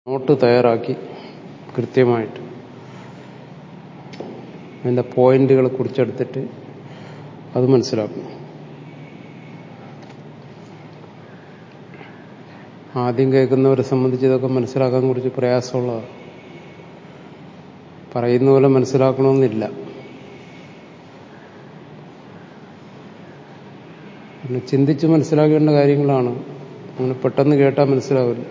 Not തയ്യാറാക്കി കൃത്യമായിട്ട് അതിൻ്റെ പോയിന്റുകൾ കുറിച്ചെടുത്തിട്ട് അത് മനസ്സിലാക്കും ആദ്യം കേൾക്കുന്നവരെ സംബന്ധിച്ച് ഇതൊക്കെ മനസ്സിലാക്കാൻ കുറച്ച് പ്രയാസമുള്ളതാണ് പറയുന്ന പോലെ മനസ്സിലാക്കണമെന്നില്ല പിന്നെ ചിന്തിച്ച് മനസ്സിലാക്കേണ്ട കാര്യങ്ങളാണ് അങ്ങനെ പെട്ടെന്ന് കേട്ടാൽ മനസ്സിലാവില്ല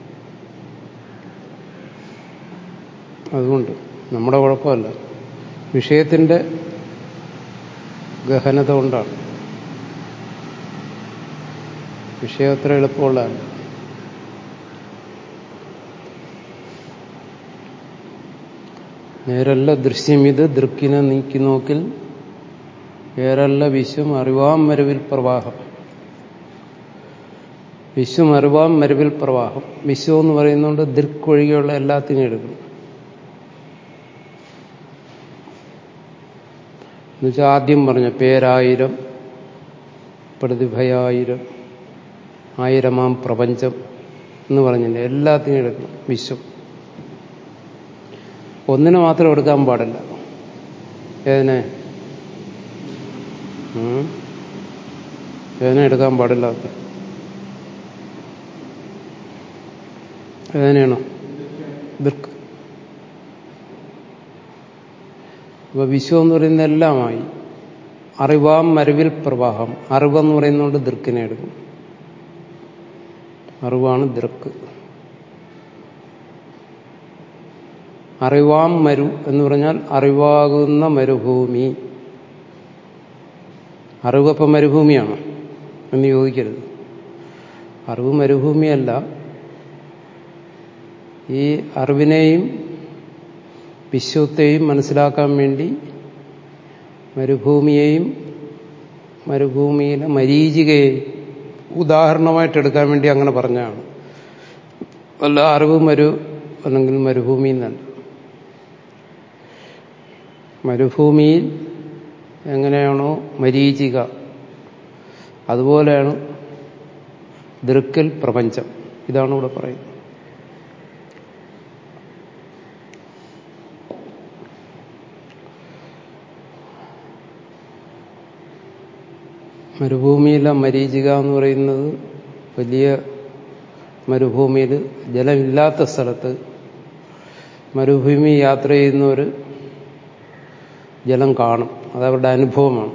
അതുകൊണ്ട് നമ്മുടെ കുഴപ്പമല്ല വിഷയത്തിന്റെ ഗഹനത കൊണ്ടാണ് വിഷയം അത്ര എളുപ്പമുള്ളതല്ല നേരല്ല ദൃശ്യമിത് ദൃക്കിനെ നീക്കി നോക്കിൽ ഏറല്ല വിശ്വം അറിവാം മരുവിൽ പ്രവാഹം വിശ്വം അറിവാം മരുവിൽ പ്രവാഹം വിശ്വം എന്ന് പറയുന്നതുകൊണ്ട് ദൃക്കൊഴികെയുള്ള എല്ലാത്തിനും എടുക്കണം എന്നുവെച്ചാൽ ആദ്യം പറഞ്ഞ പേരായിരം പ്രതിഭയായിരം ആയിരമാം പ്രപഞ്ചം എന്ന് പറഞ്ഞില്ലേ എല്ലാത്തിനും എടുക്കണം വിശ്വം ഒന്നിനെ മാത്രം എടുക്കാൻ പാടില്ല ഏതിനെ ഏതിനെ എടുക്കാൻ പാടില്ലാത്ത ഏതിനെയാണോ ദൃക്ക് അപ്പൊ വിശ്വം എന്ന് പറയുന്ന എല്ലാമായി അറിവാം മരുവിൽ പ്രവാഹം അറിവെന്ന് പറയുന്നതുകൊണ്ട് ദൃക്കിനെ എടുക്കും അറിവാണ് ദൃക്ക് അറിവാം മരു എന്ന് പറഞ്ഞാൽ അറിവാകുന്ന മരുഭൂമി അറിവപ്പം മരുഭൂമിയാണ് എന്ന് ചോദിക്കരുത് അറിവ് മരുഭൂമിയല്ല ഈ അറിവിനെയും വിശ്വത്തെയും മനസ്സിലാക്കാൻ വേണ്ടി മരുഭൂമിയെയും മരുഭൂമിയിലെ മരീചികയെയും ഉദാഹരണമായിട്ട് എടുക്കാൻ വേണ്ടി അങ്ങനെ പറഞ്ഞാണ് അല്ല അറിവ് മരു അല്ലെങ്കിൽ മരുഭൂമി എന്നല്ല മരുഭൂമിയിൽ എങ്ങനെയാണോ മരീചിക അതുപോലെയാണ് ദൃക്കിൽ പ്രപഞ്ചം ഇതാണ് ഇവിടെ പറയുന്നത് മരുഭൂമിയിലെ മരീചിക എന്ന് പറയുന്നത് വലിയ മരുഭൂമിയിൽ ജലമില്ലാത്ത സ്ഥലത്ത് മരുഭൂമി യാത്ര ചെയ്യുന്നവർ ജലം കാണും അതവരുടെ അനുഭവമാണ്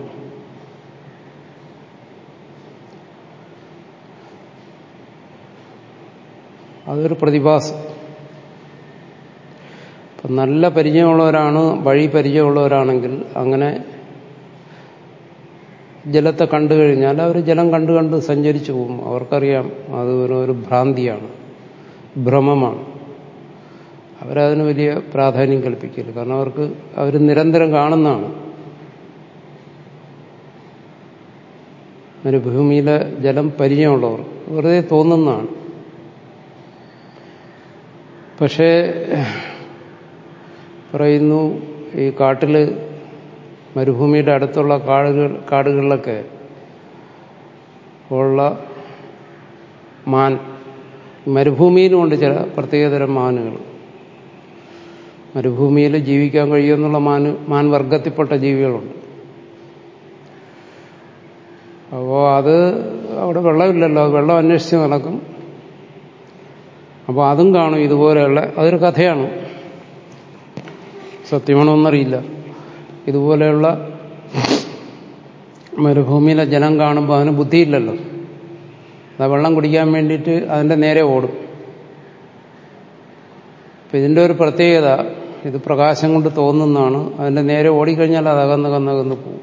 അതൊരു പ്രതിഭാസം ഇപ്പം നല്ല പരിചയമുള്ളവരാണ് വഴി പരിചയമുള്ളവരാണെങ്കിൽ അങ്ങനെ ജലത്തെ കണ്ടു കഴിഞ്ഞാൽ അവർ ജലം കണ്ടു കണ്ട് സഞ്ചരിച്ചു പോകും അവർക്കറിയാം അത് ഒരു ഭ്രാന്തിയാണ് ഭ്രമമാണ് അവരതിന് വലിയ പ്രാധാന്യം കൽപ്പിക്കില്ല കാരണം അവർക്ക് അവർ നിരന്തരം കാണുന്നതാണ് മരുഭൂമിയിലെ ജലം പരിചയമുള്ളവർ വെറുതെ തോന്നുന്നതാണ് പക്ഷേ പറയുന്നു ഈ കാട്ടിൽ മരുഭൂമിയുടെ അടുത്തുള്ള കാടുകൾ കാടുകളിലൊക്കെ ഉള്ള മാൻ മരുഭൂമിയിലുമുണ്ട് ചില പ്രത്യേകതരം മാനുകൾ മരുഭൂമിയിൽ ജീവിക്കാൻ കഴിയുമെന്നുള്ള മാൻ മാൻ വർഗത്തിൽപ്പെട്ട ജീവികളുണ്ട് അപ്പോൾ അത് അവിടെ വെള്ളമില്ലല്ലോ വെള്ളം അന്വേഷിച്ച് നടക്കും അപ്പോൾ അതും കാണും ഇതുപോലെയുള്ള അതൊരു കഥയാണ് സത്യമാണോന്നറിയില്ല ഇതുപോലെയുള്ള മരുഭൂമിയിലെ ജലം കാണുമ്പോൾ അതിന് ബുദ്ധിയില്ലല്ലോ അത് വെള്ളം കുടിക്കാൻ വേണ്ടിയിട്ട് അതിൻ്റെ നേരെ ഓടും അപ്പം ഇതിൻ്റെ ഒരു പ്രത്യേകത ഇത് പ്രകാശം കൊണ്ട് തോന്നുന്നതാണ് അതിൻ്റെ നേരെ ഓടിക്കഴിഞ്ഞാൽ അത് അകന്ന് കന്നകന്ന് പോകും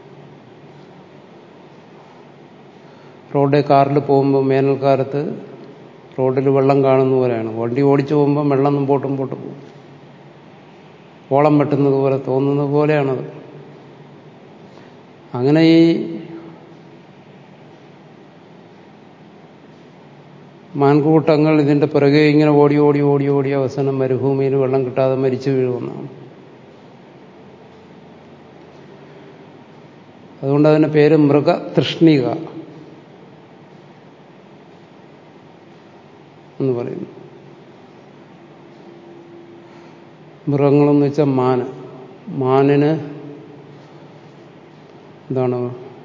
റോഡിൽ കാറിൽ പോകുമ്പോൾ വേനൽക്കാലത്ത് റോഡിൽ വെള്ളം കാണുന്ന പോലെയാണ് വണ്ടി ഓടിച്ചു പോകുമ്പോൾ വെള്ളം മുമ്പോട്ടും മുമ്പോട്ട് പോകും ഓളം വെട്ടുന്നത് പോലെ തോന്നുന്നത് പോലെയാണത് അങ്ങനെ ഈ മാൻകൂട്ടങ്ങൾ ഇതിന്റെ പിറകെ ഇങ്ങനെ ഓടി ഓടി ഓടി ഓടി അവസാനം മരുഭൂമിയിൽ വെള്ളം കിട്ടാതെ മരിച്ചു വീഴുമെന്നാണ് അതുകൊണ്ട് അതിന്റെ പേര് മൃഗതൃഷ്ണിക എന്ന് പറയുന്നു മൃഗങ്ങളെന്ന് വെച്ചാൽ മാന് മാനിന് എന്താണ്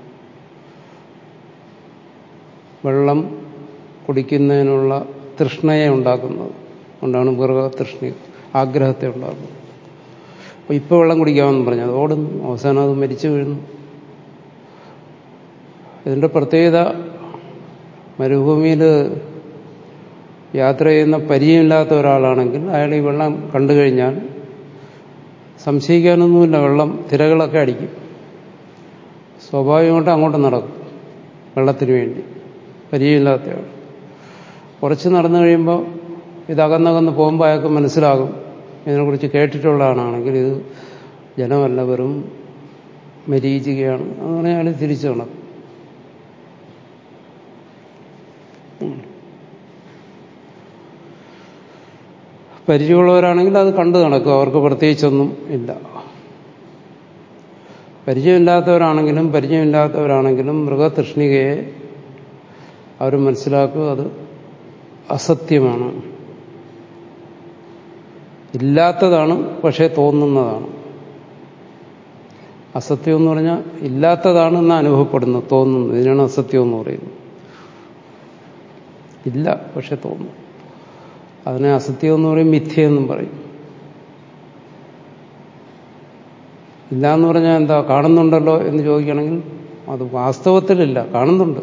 വെള്ളം കുടിക്കുന്നതിനുള്ള തൃഷ്ണയെ ഉണ്ടാക്കുന്നത് കൊണ്ടാണ് മൃഗതൃഷ്ണ ആഗ്രഹത്തെ ഉണ്ടാക്കുന്നത് അപ്പോൾ ഇപ്പോൾ വെള്ളം കുടിക്കാമെന്ന് പറഞ്ഞു അത് ഓടുന്നു അവസാനം അത് മരിച്ചു വീഴുന്നു ഇതിൻ്റെ പ്രത്യേകത മരുഭൂമിയിൽ യാത്ര ചെയ്യുന്ന പരിചയമില്ലാത്ത ഒരാളാണെങ്കിൽ അയാൾ ഈ വെള്ളം കണ്ടു കഴിഞ്ഞാൽ സംശയിക്കാനൊന്നുമില്ല വെള്ളം തിരകളൊക്കെ അടിക്കും സ്വാഭാവികമായിട്ട് അങ്ങോട്ട് നടക്കും വെള്ളത്തിന് വേണ്ടി പരിചയമില്ലാത്തയാൾ കുറച്ച് നടന്നു കഴിയുമ്പോൾ ഇത് അകന്നകന്ന് പോകുമ്പോൾ അയാൾക്ക് മനസ്സിലാകും ഇതിനെക്കുറിച്ച് കേട്ടിട്ടുള്ള ആളാണെങ്കിൽ ഇത് ജനമല്ല വെറും മരീചികയാണ് എന്ന് പറഞ്ഞാൽ അയാൾ തിരിച്ചു നടക്കും പരിചയമുള്ളവരാണെങ്കിൽ അത് കണ്ടു നടക്കും അവർക്ക് പ്രത്യേകിച്ചൊന്നും ഇല്ല പരിചയമില്ലാത്തവരാണെങ്കിലും പരിചയമില്ലാത്തവരാണെങ്കിലും മൃഗതൃഷ്ണികയെ അവർ മനസ്സിലാക്കുക അത് അസത്യമാണ് ഇല്ലാത്തതാണ് പക്ഷേ തോന്നുന്നതാണ് അസത്യം എന്ന് പറഞ്ഞാൽ ഇല്ലാത്തതാണെന്ന് അനുഭവപ്പെടുന്നത് തോന്നുന്നത് ഇതിനാണ് അസത്യം എന്ന് പറയുന്നത് ഇല്ല പക്ഷെ തോന്നുന്നു അതിനെ അസത്യം എന്ന് പറയും മിഥ്യയെന്നും പറയും ഇല്ല എന്ന് പറഞ്ഞാൽ എന്താ കാണുന്നുണ്ടല്ലോ എന്ന് ചോദിക്കുകയാണെങ്കിൽ അത് വാസ്തവത്തിലില്ല കാണുന്നുണ്ട്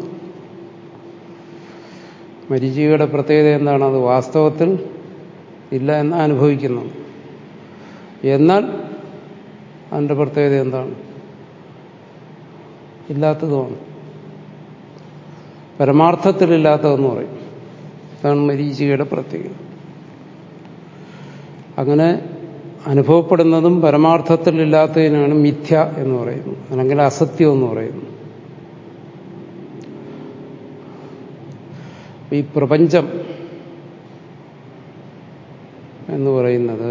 മരിചികയുടെ പ്രത്യേകത എന്താണ് അത് വാസ്തവത്തിൽ ഇല്ല എന്ന് അനുഭവിക്കുന്നു എന്നാൽ അതിൻ്റെ പ്രത്യേകത എന്താണ് ഇല്ലാത്തതുമാണ് പരമാർത്ഥത്തിലില്ലാത്തതെന്ന് പറയും അതാണ് മരീചികയുടെ പ്രത്യേകത അങ്ങനെ അനുഭവപ്പെടുന്നതും പരമാർത്ഥത്തിലില്ലാത്തതിനാണ് മിഥ്യ എന്ന് പറയുന്നത് അല്ലെങ്കിൽ അസത്യം എന്ന് പറയുന്നു ഈ പ്രപഞ്ചം എന്ന് പറയുന്നത്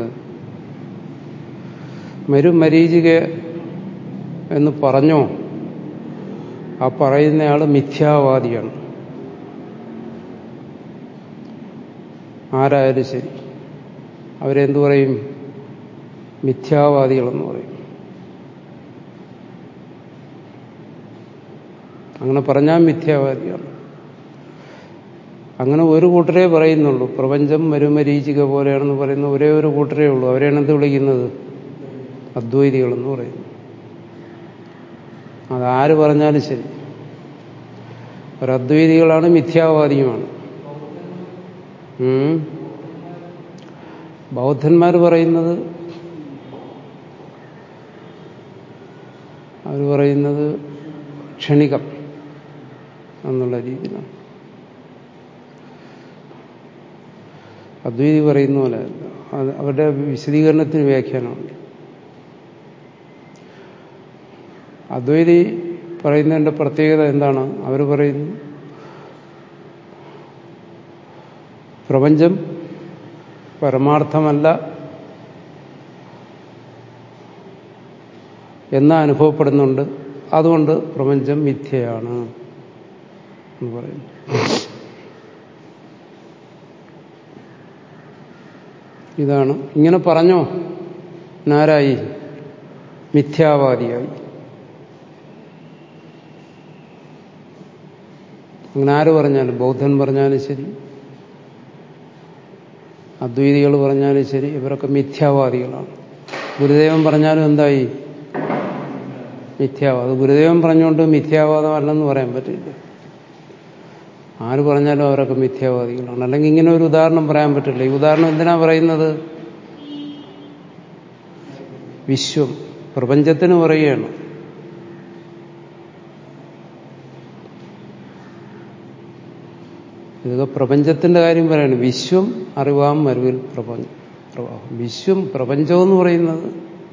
മരുമരീചിക എന്ന് പറഞ്ഞോ ആ പറയുന്നയാൾ മിഥ്യാവാദിയാണ് ആരായാലും ശരി അവരെന്തു പറയും മിഥ്യാവാദികളെന്ന് പറയും അങ്ങനെ പറഞ്ഞാൽ മിഥ്യാവാദിയാണ് അങ്ങനെ ഒരു കൂട്ടരേ പറയുന്നുള്ളൂ പ്രപഞ്ചം മരുമരീചിക പോലെയാണെന്ന് പറയുന്ന ഒരേ ഒരു കൂട്ടരേ ഉള്ളൂ അവരെയാണ് എന്ത് വിളിക്കുന്നത് അദ്വൈതികളെന്ന് പറയുന്നു അതാര് പറഞ്ഞാലും ശരി ഒരദ്വൈതികളാണ് മിഥ്യാവാദിയുമാണ് ബൗദ്ധന്മാർ പറയുന്നത് അവർ പറയുന്നത് ക്ഷണികം എന്നുള്ള രീതിയിലാണ് അദ്വൈതി പറയുന്ന പോലെ അത് അവരുടെ വിശദീകരണത്തിന് വ്യാഖ്യാനമുണ്ട് അദ്വൈതി പറയുന്നതിൻ്റെ പ്രത്യേകത എന്താണ് അവർ പറയുന്നു പ്രപഞ്ചം പരമാർത്ഥമല്ല എന്ന് അനുഭവപ്പെടുന്നുണ്ട് അതുകൊണ്ട് പ്രപഞ്ചം മിഥ്യയാണ് എന്ന് പറയുന്നു ഇതാണ് ഇങ്ങനെ പറഞ്ഞോ നാരായി മിഥ്യാവാദിയായി അങ്ങനെ ആര് പറഞ്ഞാലും ബൗദ്ധൻ പറഞ്ഞാലും ശരി അദ്വൈതികൾ പറഞ്ഞാലും ശരി ഇവരൊക്കെ മിഥ്യാവാദികളാണ് ഗുരുദേവൻ പറഞ്ഞാലും എന്തായി മിഥ്യാവാദം ഗുരുദേവൻ പറഞ്ഞുകൊണ്ട് മിഥ്യാവാദമല്ലെന്ന് പറയാൻ പറ്റില്ല ആര് പറഞ്ഞാലും അവരൊക്കെ മിഥ്യാവാദികളാണ് അല്ലെങ്കിൽ ഇങ്ങനെ ഒരു ഉദാഹരണം പറയാൻ പറ്റില്ല ഈ ഉദാഹരണം എന്തിനാ പറയുന്നത് വിശ്വം പ്രപഞ്ചത്തിന് പറയുകയാണ് ഇതൊക്കെ പ്രപഞ്ചത്തിന്റെ കാര്യം പറയാണ് വിശ്വം അറിവാം മരുവിൽ പ്രപഞ്ചം പ്രവാഹം വിശ്വം പ്രപഞ്ചം എന്ന് പറയുന്നത്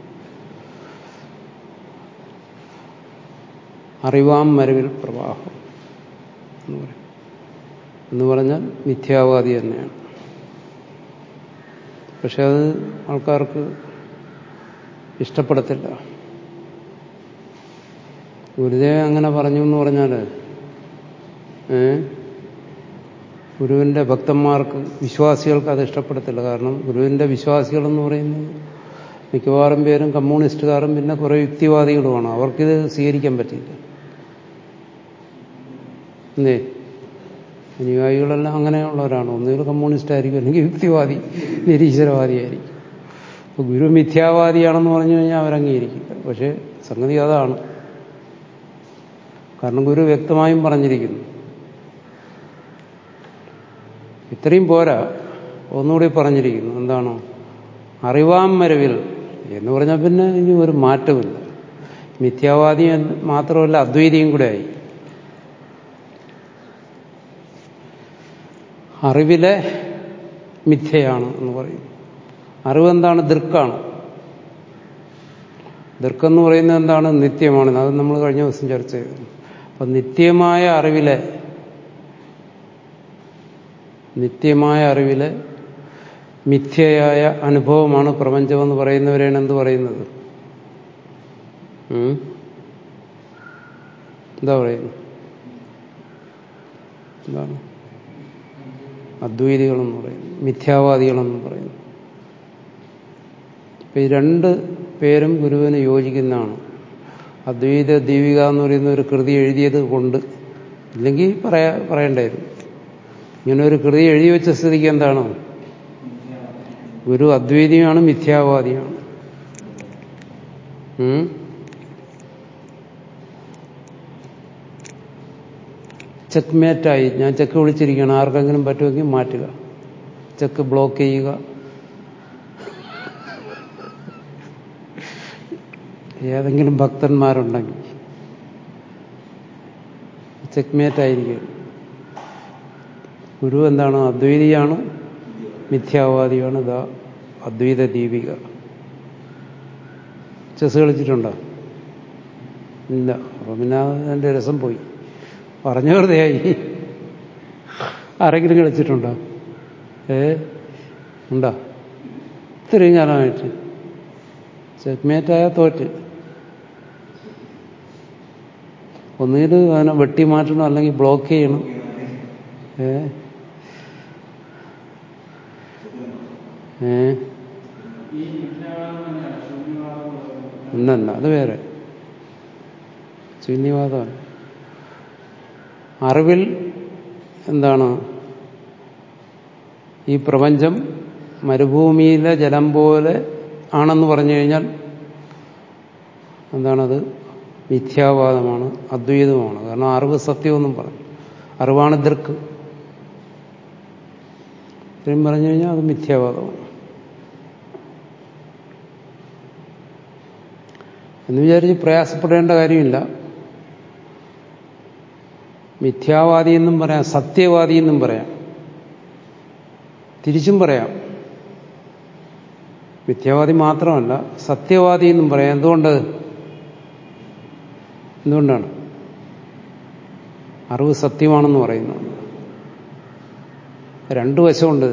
അറിവാം മരുവിൽ പ്രവാഹം എന്ന് പറയും എന്ന് പറഞ്ഞാൽ മിഥ്യാവാദി തന്നെയാണ് പക്ഷെ അത് ആൾക്കാർക്ക് ഇഷ്ടപ്പെടത്തില്ല ഗുരുദേവൻ അങ്ങനെ പറഞ്ഞു എന്ന് പറഞ്ഞാൽ ഏ ഗുരുവിന്റെ ഭക്തന്മാർക്ക് വിശ്വാസികൾക്ക് അത് ഇഷ്ടപ്പെടത്തില്ല കാരണം ഗുരുവിന്റെ വിശ്വാസികളെന്ന് പറയുന്നത് മിക്കവാറും പേരും കമ്മ്യൂണിസ്റ്റുകാരും പിന്നെ കുറേ യുക്തിവാദികളുമാണ് അവർക്കിത് സ്വീകരിക്കാൻ പറ്റില്ല എന്തേ അനുയായികളെല്ലാം അങ്ങനെയുള്ളവരാണ് ഒന്നുകിൽ കമ്മ്യൂണിസ്റ്റ് ആയിരിക്കും അല്ലെങ്കിൽ യുക്തിവാദി നിരീശ്വരവാദിയായിരിക്കും അപ്പോൾ ഗുരു മിഥ്യാവാദിയാണെന്ന് പറഞ്ഞു കഴിഞ്ഞാൽ അവരംഗീകരിക്കില്ല പക്ഷേ സംഗതി അതാണ് കാരണം ഗുരു വ്യക്തമായും പറഞ്ഞിരിക്കുന്നു ഇത്രയും പോരാ ഒന്നുകൂടി പറഞ്ഞിരിക്കുന്നു എന്താണ് അറിവാം മരവിൽ എന്ന് പറഞ്ഞാൽ പിന്നെ ഇനി ഒരു മാറ്റമില്ല മിഥ്യാവാദി മാത്രമല്ല അദ്വൈതിയും കൂടെ ആയി അറിവിലെ മിഥ്യയാണ് എന്ന് പറയും അറിവെന്താണ് ദൃക്കാണ് ദൃക്കെന്ന് പറയുന്നത് എന്താണ് നിത്യമാണ് അത് നമ്മൾ കഴിഞ്ഞ ദിവസം ചർച്ച ചെയ്തു അപ്പൊ നിത്യമായ അറിവിലെ നിത്യമായ അറിവിലെ മിഥ്യയായ അനുഭവമാണ് പ്രപഞ്ചമെന്ന് പറയുന്നവരെയാണ് എന്ത് പറയുന്നത് എന്താ പറയുന്നു എന്താണ് അദ്വൈതികളെന്ന് പറയുന്നു മിഥ്യാവാദികളെന്ന് പറയുന്നു അപ്പൊ ഈ രണ്ട് പേരും ഗുരുവിന് യോജിക്കുന്നതാണ് അദ്വൈത ദീപിക എന്ന് പറയുന്ന ഒരു കൃതി എഴുതിയത് കൊണ്ട് ഇല്ലെങ്കിൽ പറയാ പറയണ്ടായിരുന്നു ഇങ്ങനെ ഒരു കൃതി എഴുതി വെച്ച സ്ഥിതിക്ക് എന്താണ് ഗുരു അദ്വൈതിയാണ് മിഥ്യാവാദിയാണ് ചെക്ക്മേറ്റായി ഞാൻ ചെക്ക് വിളിച്ചിരിക്കുകയാണ് ആർക്കെങ്കിലും പറ്റുമെങ്കിൽ മാറ്റുക ചെക്ക് ബ്ലോക്ക് ചെയ്യുക ഏതെങ്കിലും ഭക്തന്മാരുണ്ടെങ്കിൽ ചെക്ക്മേറ്റായിരിക്കും ഗുരു എന്താണ് അദ്വൈതിയാണ് മിഥ്യാവാദിയാണ് ഇതാ അദ്വൈത ദീപിക ചെസ് കളിച്ചിട്ടുണ്ടോ ഇല്ല അപ്പൊ പിന്നെ അതിൻ്റെ രസം പോയി പറഞ്ഞ വെറുതെയായി ആരെങ്കിലും കളിച്ചിട്ടുണ്ടോ ഏ ഉണ്ടോ ഇത്രയും കാലമായിട്ട് ചെക്ക്മേറ്റായ തോറ്റ് ഒന്നുകിൽ അതിനെ വെട്ടി മാറ്റണം അല്ലെങ്കിൽ ബ്ലോക്ക് ചെയ്യണം ഏ ഏ ഇന്നല്ല അത് വേറെ ശൂന്യവാദമാണ് അറിവിൽ എന്താണ് ഈ പ്രപഞ്ചം മരുഭൂമിയിലെ ജലം പോലെ ആണെന്ന് പറഞ്ഞു കഴിഞ്ഞാൽ എന്താണത് മിഥ്യാവാദമാണ് അദ്വൈതമാണ് കാരണം അറിവ് സത്യമെന്നും പറഞ്ഞു അറിവാണ് ദൃക്ക് ഇത്രയും പറഞ്ഞു കഴിഞ്ഞാൽ അത് മിഥ്യാവാദമാണ് എന്ന് വിചാരിച്ച് പ്രയാസപ്പെടേണ്ട കാര്യമില്ല മിഥ്യാവാദി എന്നും പറയാം സത്യവാദി എന്നും പറയാം തിരിച്ചും പറയാം മിഥ്യാവാദി മാത്രമല്ല സത്യവാദി എന്നും പറയാം എന്തുകൊണ്ട് എന്തുകൊണ്ടാണ് അറിവ് സത്യമാണെന്ന് പറയുന്നു രണ്ടു വശമുണ്ട്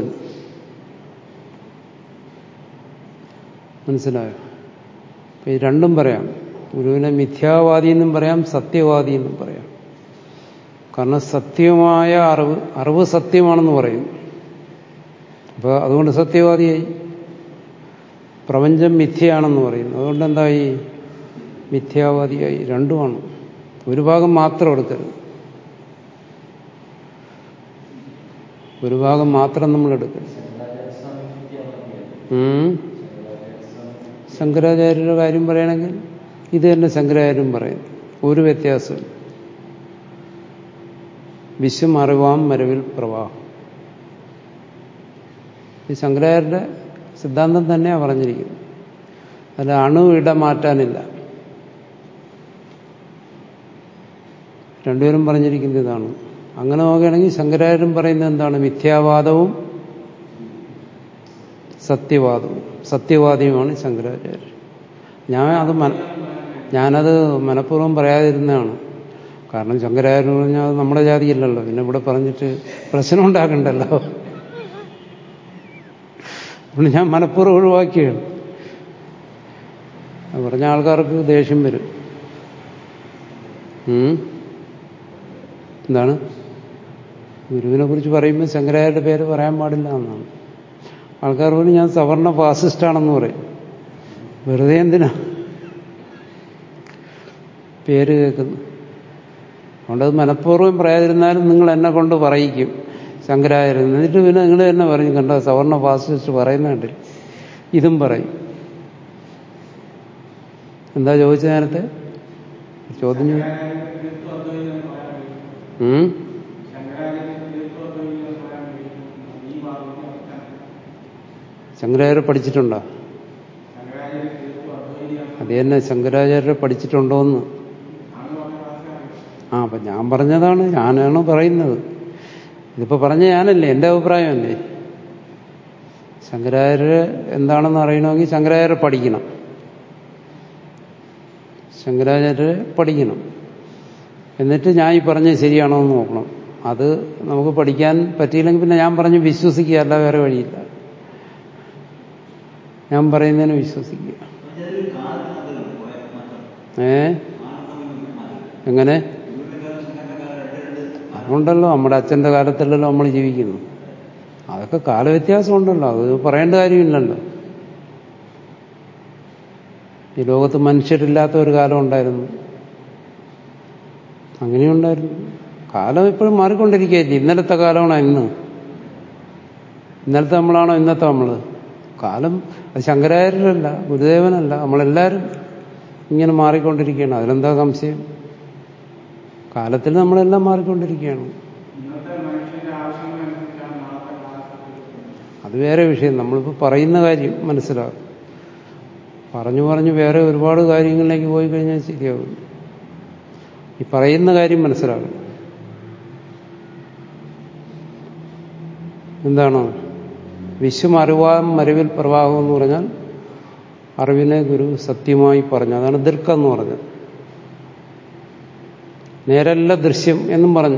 മനസ്സിലായോ ഈ രണ്ടും പറയാം ഗുരുവിനെ മിഥ്യാവാദി എന്നും പറയാം സത്യവാദി എന്നും പറയാം കാരണം സത്യമായ അറിവ് അറിവ് സത്യമാണെന്ന് പറയുന്നു അപ്പോൾ അതുകൊണ്ട് സത്യവാദിയായി പ്രപഞ്ചം മിഥ്യയാണെന്ന് പറയുന്നു അതുകൊണ്ട് എന്തായി മിഥ്യാവാദിയായി രണ്ടുമാണ് ഒരു ഭാഗം മാത്രം എടുക്കരുത് ഒരു ഭാഗം മാത്രം നമ്മൾ എടുക്കരുത് ശങ്കരാചാര്യരുടെ കാര്യം പറയുകയാണെങ്കിൽ ഇത് തന്നെ ശങ്കരാചാര്യം പറയുന്നു ഒരു വ്യത്യാസമില്ല വിശ്വം അറിവാം മരവിൽ പ്രവാഹം ഈ ശങ്കരാചാര്യരുടെ സിദ്ധാന്തം തന്നെയാണ് പറഞ്ഞിരിക്കുന്നത് അതിൽ അണു ഇട മാറ്റാനില്ല രണ്ടുപേരും പറഞ്ഞിരിക്കുന്നത് ഇതാണ് അങ്ങനെ നോക്കുകയാണെങ്കിൽ ശങ്കരാചാര്യം പറയുന്നത് എന്താണ് മിഥ്യാവാദവും സത്യവാദവും സത്യവാദിയുമാണ് ശങ്കരാചാര്യർ ഞാൻ അത് മന ഞാനത് മനഃപൂർവ്വം പറയാതിരുന്നതാണ് കാരണം ശങ്കരാചാര്യ പറഞ്ഞാൽ അത് നമ്മുടെ ജാതിയല്ലല്ലോ പിന്നെ ഇവിടെ പറഞ്ഞിട്ട് പ്രശ്നം ഉണ്ടാക്കണ്ടല്ലോ അപ്പോൾ ഞാൻ മനഃപൂർവ്വം ഒഴിവാക്കിയാണ് പറഞ്ഞ ആൾക്കാർക്ക് ദേഷ്യം വരും എന്താണ് ഗുരുവിനെ കുറിച്ച് പറയുമ്പോൾ ശങ്കരാചാര്യരുടെ പേര് പറയാൻ പാടില്ല എന്നാണ് ആൾക്കാർ പോലും ഞാൻ സവർണ ഫാസിസ്റ്റാണെന്ന് പറയും വെറുതെ എന്തിനാ പേര് കേൾക്കുന്നു അതുകൊണ്ടത് മനഃപൂർവ്വം പറയാതിരുന്നാലും നിങ്ങൾ എന്നെ കൊണ്ട് പറയിക്കും ശങ്കരാചാര്യൻ എന്നിട്ട് പിന്നെ നിങ്ങൾ തന്നെ പറയും കണ്ട സവർണ ഫാസിസ്റ്റ് പറയുന്ന കണ്ടില്ല ഇതും പറയും എന്താ ചോദിച്ച നേരത്തെ ചോദ്യം ചോ- ഉം? ശങ്കരാചാര്യ പഠിച്ചിട്ടുണ്ടോ അത് തന്നെ ശങ്കരാചാര്യരെ പഠിച്ചിട്ടുണ്ടോന്ന് ആ അപ്പൊ ഞാൻ പറഞ്ഞതാണ് ഞാനാണ് പറയുന്നത് ഇതിപ്പോ പറഞ്ഞ ഞാനല്ലേ എന്റെ അഭിപ്രായമല്ലേ ശങ്കരാചാര്യ എന്താണെന്ന് അറിയണമെങ്കിൽ ശങ്കരാചാര്യ പഠിക്കണം ശങ്കരാചാര്യരെ പഠിക്കണം എന്നിട്ട് ഞാൻ ഈ പറഞ്ഞത് ശരിയാണോ എന്ന് നോക്കണം അത് നമുക്ക് പഠിക്കാൻ പറ്റിയില്ലെങ്കിൽ പിന്നെ ഞാൻ പറഞ്ഞ് വിശ്വസിക്കുക അല്ല വേറെ വഴിയില്ല ഞാൻ പറയുന്നതിന് വിശ്വസിക്കുക ഏ എങ്ങനെ അതുകൊണ്ടല്ലോ നമ്മുടെ അച്ഛന്റെ കാലത്തല്ലല്ലോ നമ്മൾ ജീവിക്കുന്നു അതൊക്കെ കാലവ്യത്യാസം ഉണ്ടല്ലോ അത് പറയേണ്ട കാര്യമില്ലല്ലോ ഈ ലോകത്ത് മനുഷ്യരില്ലാത്ത ഒരു കാലം ഉണ്ടായിരുന്നു അങ്ങനെയുണ്ടായിരുന്നു കാലം എപ്പോഴും മാറിക്കൊണ്ടിരിക്കുകയല്ലേ ഇന്നലത്തെ കാലമാണോ ഇന്ന് ഇന്നലത്തെ നമ്മളാണോ ഇന്നത്തെ നമ്മള് കാലം അത് ശങ്കരാചാര്യരല്ല ഗുരുദേവനല്ല നമ്മളെല്ലാവരും ഇങ്ങനെ മാറിക്കൊണ്ടിരിക്കുകയാണ് അതിലെന്താ സംശയം കാലത്തിൽ നമ്മളെല്ലാം മാറിക്കൊണ്ടിരിക്കുകയാണ് അത് വേറെ വിഷയം നമ്മളിപ്പോൾ പറയുന്ന കാര്യം മനസ്സിലാകും പറഞ്ഞു പറഞ്ഞു വേറെ ഒരുപാട് കാര്യങ്ങളിലേക്ക് പോയി കഴിഞ്ഞാൽ ശരിയാവും ഈ പറയുന്ന കാര്യം മനസ്സിലാകും എന്താണ് വിശ്വം അറിവാം മരവിൽ പ്രവാഹം എന്ന് പറഞ്ഞാൽ അറിവിനെ ഗുരു സത്യമായി പറഞ്ഞു അതാണ് ദീർഘം എന്ന് പറഞ്ഞത് നേരല്ല ദൃശ്യം എന്നും പറഞ്ഞു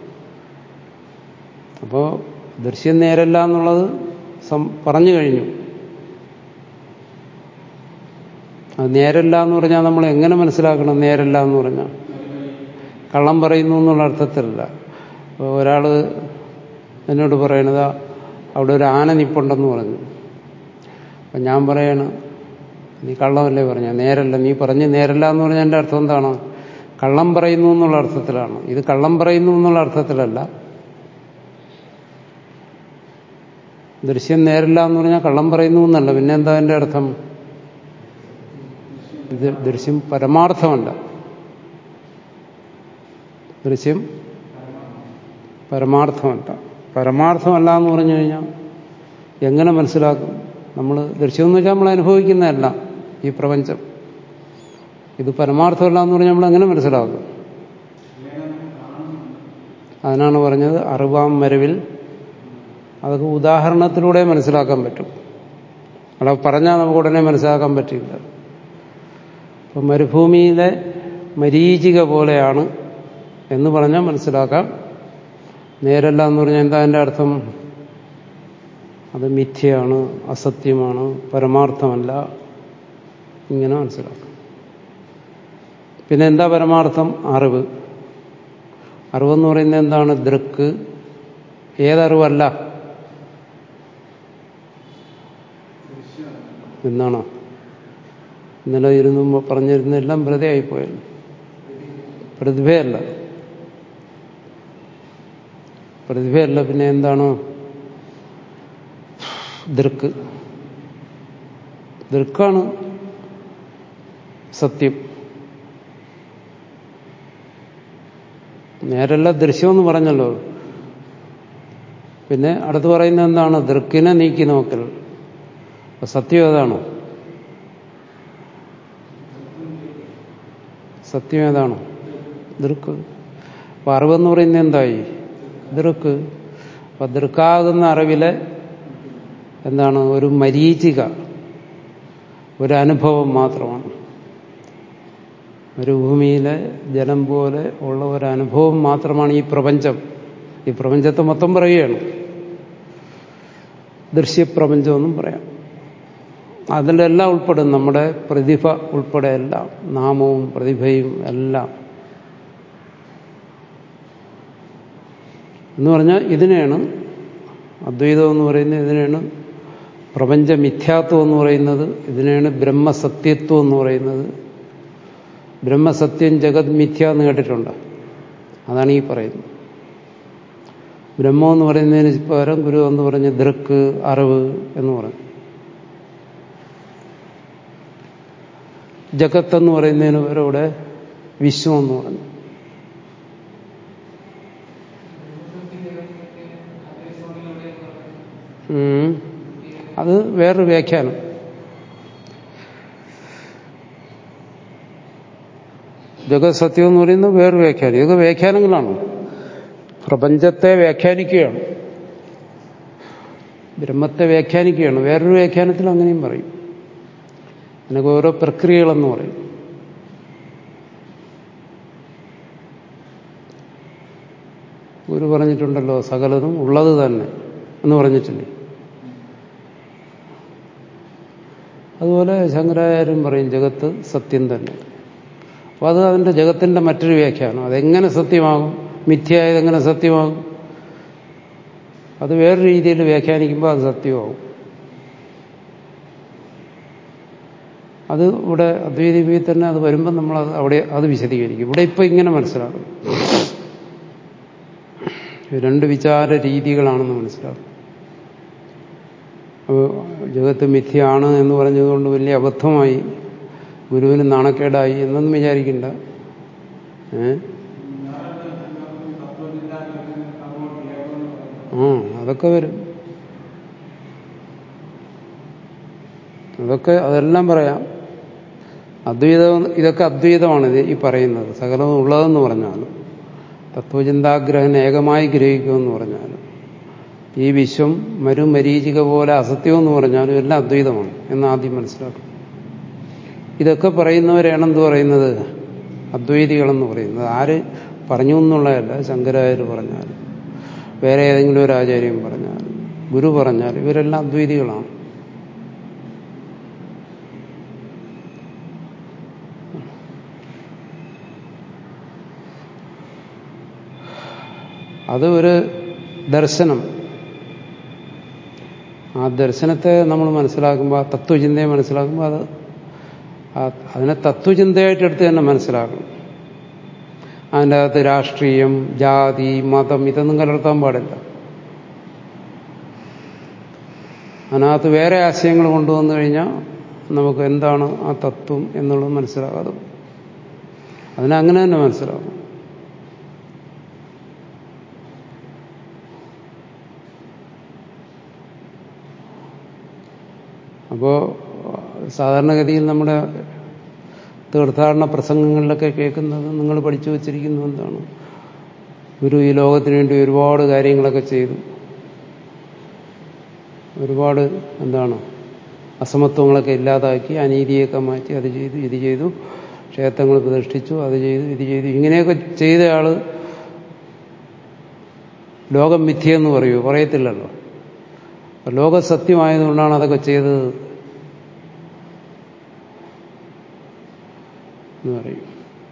അപ്പോൾ ദൃശ്യം നേരല്ല എന്നുള്ളത് പറഞ്ഞു കഴിഞ്ഞു അത് നേരല്ല എന്ന് പറഞ്ഞാൽ നമ്മൾ എങ്ങനെ മനസ്സിലാക്കണം നേരല്ല എന്ന് പറഞ്ഞാൽ കള്ളം പറയുന്നു എന്നുള്ള അർത്ഥത്തിലല്ല ഇപ്പോൾ ഒരാൾ എന്നോട് പറയണത് അവിടെ ഒരു ആന നിപ്പുണ്ടെന്ന് പറഞ്ഞു അപ്പം ഞാൻ പറയണ നീ കള്ളമല്ലേ പറഞ്ഞ നേരല്ല നീ പറഞ്ഞ് നേരല്ല എന്ന് പറഞ്ഞാൽ എൻ്റെ അർത്ഥം എന്താണ് കള്ളം പറയുന്നു എന്നുള്ള അർത്ഥത്തിലാണ് ഇത് കള്ളം പറയുന്നു എന്നുള്ള അർത്ഥത്തിലല്ല ദൃശ്യം നേരില്ല എന്ന് പറഞ്ഞാൽ കള്ളം പറയുന്നു എന്നല്ല പിന്നെ എന്താ എൻ്റെ അർത്ഥം ഇത് ദൃശ്യം പരമാർത്ഥമല്ല ദൃശ്യം പരമാർത്ഥമല്ല പരമാർത്ഥമല്ല എന്ന് പറഞ്ഞു കഴിഞ്ഞാൽ എങ്ങനെ മനസ്സിലാക്കും നമ്മൾ ദൃശ്യം എന്ന് വെച്ചാൽ നമ്മൾ അനുഭവിക്കുന്നതല്ല ഈ പ്രപഞ്ചം ഇത് പരമാർത്ഥമല്ല എന്ന് പറഞ്ഞാൽ നമ്മൾ എങ്ങനെ മനസ്സിലാക്കും അതിനാണ് പറഞ്ഞത് അറിവാം മരവിൽ അതൊക്കെ ഉദാഹരണത്തിലൂടെ മനസ്സിലാക്കാൻ പറ്റും അവിടെ പറഞ്ഞാൽ നമുക്ക് ഉടനെ മനസ്സിലാക്കാൻ പറ്റില്ല ഇപ്പം മരുഭൂമിയിലെ മരീചിക പോലെയാണ് എന്ന് പറഞ്ഞാൽ മനസ്സിലാക്കാം നേരല്ല എന്ന് പറഞ്ഞാൽ എന്താ എൻ്റെ അർത്ഥം അത് മിഥ്യയാണ് അസത്യമാണ് പരമാർത്ഥമല്ല ഇങ്ങനെ മനസ്സിലാക്കാം പിന്നെ എന്താ പരമാർത്ഥം അറിവ് അറിവെന്ന് പറയുന്നത് എന്താണ് ദൃക്ക് ഏതറിവല്ല എന്നാണോ ഇന്നലെ ഇരുന്നു പറഞ്ഞിരുന്ന എല്ലാം വെറുതെയായിപ്പോയല്ലോ പ്രതിഭയല്ല പ്രതിഭയല്ല പിന്നെ എന്താണ് ദൃക്ക് ദൃക്കാണ് സത്യം നേരല്ല ദൃശ്യമെന്ന് പറഞ്ഞല്ലോ പിന്നെ അടുത്ത് പറയുന്നത് എന്താണ് ദൃക്കിനെ നീക്കി നോക്കൽ സത്യം ഏതാണ് സത്യം ഏതാണ് ദൃക്ക് അപ്പൊ അറിവെന്ന് പറയുന്നത് എന്തായി ദൃക്ക് അപ്പൊ ദൃക്കാകുന്ന അറിവിലെ എന്താണ് ഒരു മരീചിക ഒരു അനുഭവം മാത്രമാണ് മരുഭൂമിയിലെ ജലം പോലെ ഉള്ള ഒരു അനുഭവം മാത്രമാണ് ഈ പ്രപഞ്ചം ഈ പ്രപഞ്ചത്തെ മൊത്തം പറയുകയാണ് ദൃശ്യപ്രപഞ്ചമെന്നും പറയാം അതിലെല്ലാം ഉൾപ്പെടും നമ്മുടെ പ്രതിഭ ഉൾപ്പെടെ എല്ലാം നാമവും പ്രതിഭയും എല്ലാം എന്ന് പറഞ്ഞാൽ ഇതിനെയാണ് അദ്വൈതം എന്ന് പറയുന്നത് ഇതിനെയാണ് പ്രപഞ്ച മിഥ്യാത്വം എന്ന് പറയുന്നത് ഇതിനെയാണ് ബ്രഹ്മസത്യത്വം എന്ന് പറയുന്നത് ബ്രഹ്മസത്യം ജഗത് മിഥ്യ എന്ന് കേട്ടിട്ടുണ്ട് അതാണ് ഈ പറയുന്നത് ബ്രഹ്മം എന്ന് പറയുന്നതിന് പകരം ഗുരു എന്ന് പറഞ്ഞ് ദൃക്ക് അറിവ് എന്ന് പറഞ്ഞു ജഗത്ത് എന്ന് പറയുന്നതിന് പകരം ഇവിടെ വിശ്വം എന്ന് പറഞ്ഞു ഉം. അത് വേറൊരു വ്യാഖ്യാനം ജഗത് സത്യം എന്ന് പറയുന്നത് വേറൊരു വ്യാഖ്യാനം ഇതൊക്കെ വ്യാഖ്യാനങ്ങളാണ് പ്രപഞ്ചത്തെ വ്യാഖ്യാനിക്കുകയാണ് ബ്രഹ്മത്തെ വ്യാഖ്യാനിക്കുകയാണ് വേറൊരു വ്യാഖ്യാനത്തിൽ അങ്ങനെയും പറയും അതിനൊക്കെ ഓരോ പ്രക്രിയകളെന്ന് പറയും ഗുരു പറഞ്ഞിട്ടുണ്ടല്ലോ സകലതും ഉള്ളത് തന്നെ എന്ന് പറഞ്ഞിട്ടുണ്ട് അതുപോലെ ശങ്കരാചാര്യം പറയും ജഗത്ത് സത്യം തന്നെ അപ്പോൾ അത് അതിൻ്റെ ജഗത്തിൻ്റെ മറ്റൊരു വ്യാഖ്യാനം അതെങ്ങനെ സത്യമാകും മിഥ്യയായത് എങ്ങനെ സത്യമാകും അത് വേറെ രീതിയിൽ വ്യാഖ്യാനിക്കുമ്പോൾ അത് സത്യമാകും അത് ഇവിടെ അദ്വൈതീയത്തിൽ തന്നെ അത് വരുമ്പോൾ നമ്മൾ അത് അവിടെ അത് വിശദീകരിക്കും ഇവിടെ ഇപ്പം ഇങ്ങനെ മനസ്സിലാക്കും രണ്ട് വിചാര രീതികളാണെന്ന് മനസ്സിലാക്കും അപ്പോൾ ജഗത്ത് മിഥ്യയാണ് എന്ന് പറഞ്ഞതുകൊണ്ട് വലിയ അബദ്ധമായി ഗുരുവിന് നാണക്കേടായി എന്നൊന്നും വിചാരിക്കണ്ട ഏ ആ അതൊക്കെ വരും അതൊക്കെ അതെല്ലാം പറയാം അദ്വൈതം ഇതൊക്കെ അദ്വൈതമാണ് ഇത് ഈ പറയുന്നത് സകലവും ഉള്ളതെന്ന് പറഞ്ഞാലും തത്വചിന്താഗ്രഹൻ ഏകമായി ഗ്രഹിക്കുമെന്ന് പറഞ്ഞാലും ഈ വിശ്വം മരുമരീചിക പോലെ അസത്യമെന്ന് പറഞ്ഞാലും എല്ലാം അദ്വൈതമാണ് എന്ന് ആദ്യം മനസ്സിലാക്കും ഇതൊക്കെ പറയുന്നവരാണ് എന്ത് പറയുന്നത് അദ്വൈതികളെന്ന് പറയുന്നത് ആര് പറഞ്ഞു എന്നുള്ളതല്ല ശങ്കരാചാര്യ പറഞ്ഞാലും വേറെ ഏതെങ്കിലും ഒരു ആചാര്യം പറഞ്ഞാലും ഗുരു പറഞ്ഞാലും ഇവരെല്ലാം അദ്വൈതികളാണ് അത് ഒരു ദർശനം ആ ദർശനത്തെ നമ്മൾ മനസ്സിലാക്കുമ്പോൾ ആ തത്വചിന്തയെ മനസ്സിലാക്കുമ്പോൾ അത് അതിനെ തത്വചിന്തയായിട്ട് എടുത്ത് തന്നെ മനസ്സിലാക്കണം അതിൻ്റെ അകത്ത് രാഷ്ട്രീയം ജാതി മതം ഇതൊന്നും കലർത്താൻ പാടില്ല അതിനകത്ത് വേറെ ആശയങ്ങൾ കൊണ്ടുവന്നു കഴിഞ്ഞാൽ നമുക്ക് എന്താണ് ആ തത്വം എന്നുള്ളത് മനസ്സിലാകാതെ അതിനങ്ങനെ തന്നെ മനസ്സിലാകും അപ്പോൾ സാധാരണഗതിയിൽ നമ്മുടെ തീർത്ഥാടന പ്രസംഗങ്ങളിലൊക്കെ കേൾക്കുന്നത് നിങ്ങൾ പഠിച്ചു വച്ചിരിക്കുന്നു എന്താണ് ഗുരു ഈ ലോകത്തിന് വേണ്ടി ഒരുപാട് കാര്യങ്ങളൊക്കെ ചെയ്തു ഒരുപാട് എന്താണ് അസമത്വങ്ങളൊക്കെ ഇല്ലാതാക്കി അനീതിയൊക്കെ മാറ്റി അത് ചെയ്തു ഇത് ചെയ്തു ക്ഷേത്രങ്ങൾ പ്രതിഷ്ഠിച്ചു അത് ചെയ്തു ഇത് ചെയ്തു ഇങ്ങനെയൊക്കെ ചെയ്ത ആള് ലോകം മിഥ്യയെന്ന് പറയൂ പറയത്തില്ലല്ലോ ലോക സത്യമായതുകൊണ്ടാണ് അതൊക്കെ ചെയ്തത് എന്ന് പറയും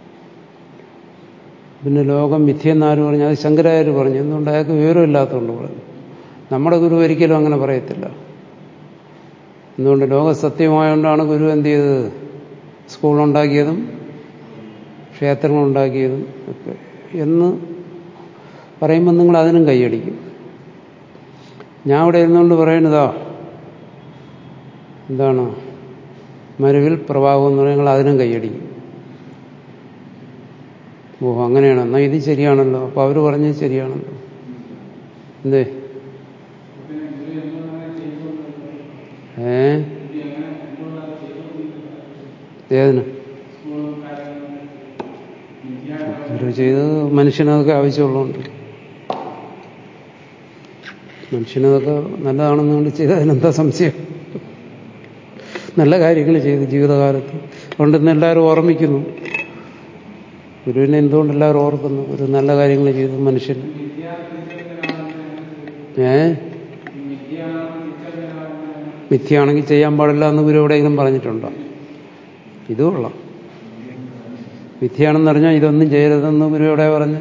പിന്നെ ലോകം മിഥ്യെന്നാര് പറഞ്ഞു അത് ശങ്കരാചാര്യ പറഞ്ഞു എന്തുകൊണ്ട് അയാൾക്ക് വിവരമില്ലാത്തതുകൊണ്ട് പറഞ്ഞു നമ്മുടെ ഗുരു ഒരിക്കലും അങ്ങനെ പറയത്തില്ല എന്തുകൊണ്ട് ലോക സത്യമായതുകൊണ്ടാണ് ഗുരു എന്ത് ചെയ്തത് സ്കൂളുണ്ടാക്കിയതും ക്ഷേത്രങ്ങളുണ്ടാക്കിയതും ഒക്കെ എന്ന് പറയുമ്പോൾ നിങ്ങൾ അതിനും കൈയടിക്കും ഞാൻ ഇവിടെ ഇരുന്നുകൊണ്ട് പറയുന്നതാ എന്താണ് മരുവിൽ പ്രഭാവം എന്ന് പറയുന്നത് നിങ്ങൾ അതിനും കൈയടിക്കും ഓ അങ്ങനെയാണ് എന്നാൽ ഇത് ശരിയാണല്ലോ അപ്പോൾ അവർ പറഞ്ഞത് ശരിയാണല്ലോ എന്തേ ഏ ഏതിന് അവർ ചെയ്തത് മനുഷ്യനതൊക്കെ ആവശ്യമുള്ളതുകൊണ്ട് മനുഷ്യനതൊക്കെ നല്ലതാണെന്ന് കൊണ്ട് ചെയ്തതിനെന്താ സംശയം നല്ല കാര്യങ്ങൾ ചെയ്തു ജീവിതകാലത്ത് അതുകൊണ്ട് ഇന്ന് എല്ലാവരും ഓർമ്മിക്കുന്നു ഗുരുവിനെ എന്തുകൊണ്ട് എല്ലാവരും ഓർക്കുന്നു ഒരു നല്ല കാര്യങ്ങൾ ചെയ്തു മനുഷ്യൻ ഏ മിഥ്യയാണെങ്കിൽ ചെയ്യാൻ പാടില്ല എന്ന് ഗുരു എവിടെയെങ്കിലും പറഞ്ഞിട്ടുണ്ടോ ഇത് കൊള്ളാം മിഥ്യയാണെന്ന് പറഞ്ഞാൽ ഇതൊന്നും ചെയ്യരുതെന്ന് ഗുരു എവിടെ പറഞ്ഞു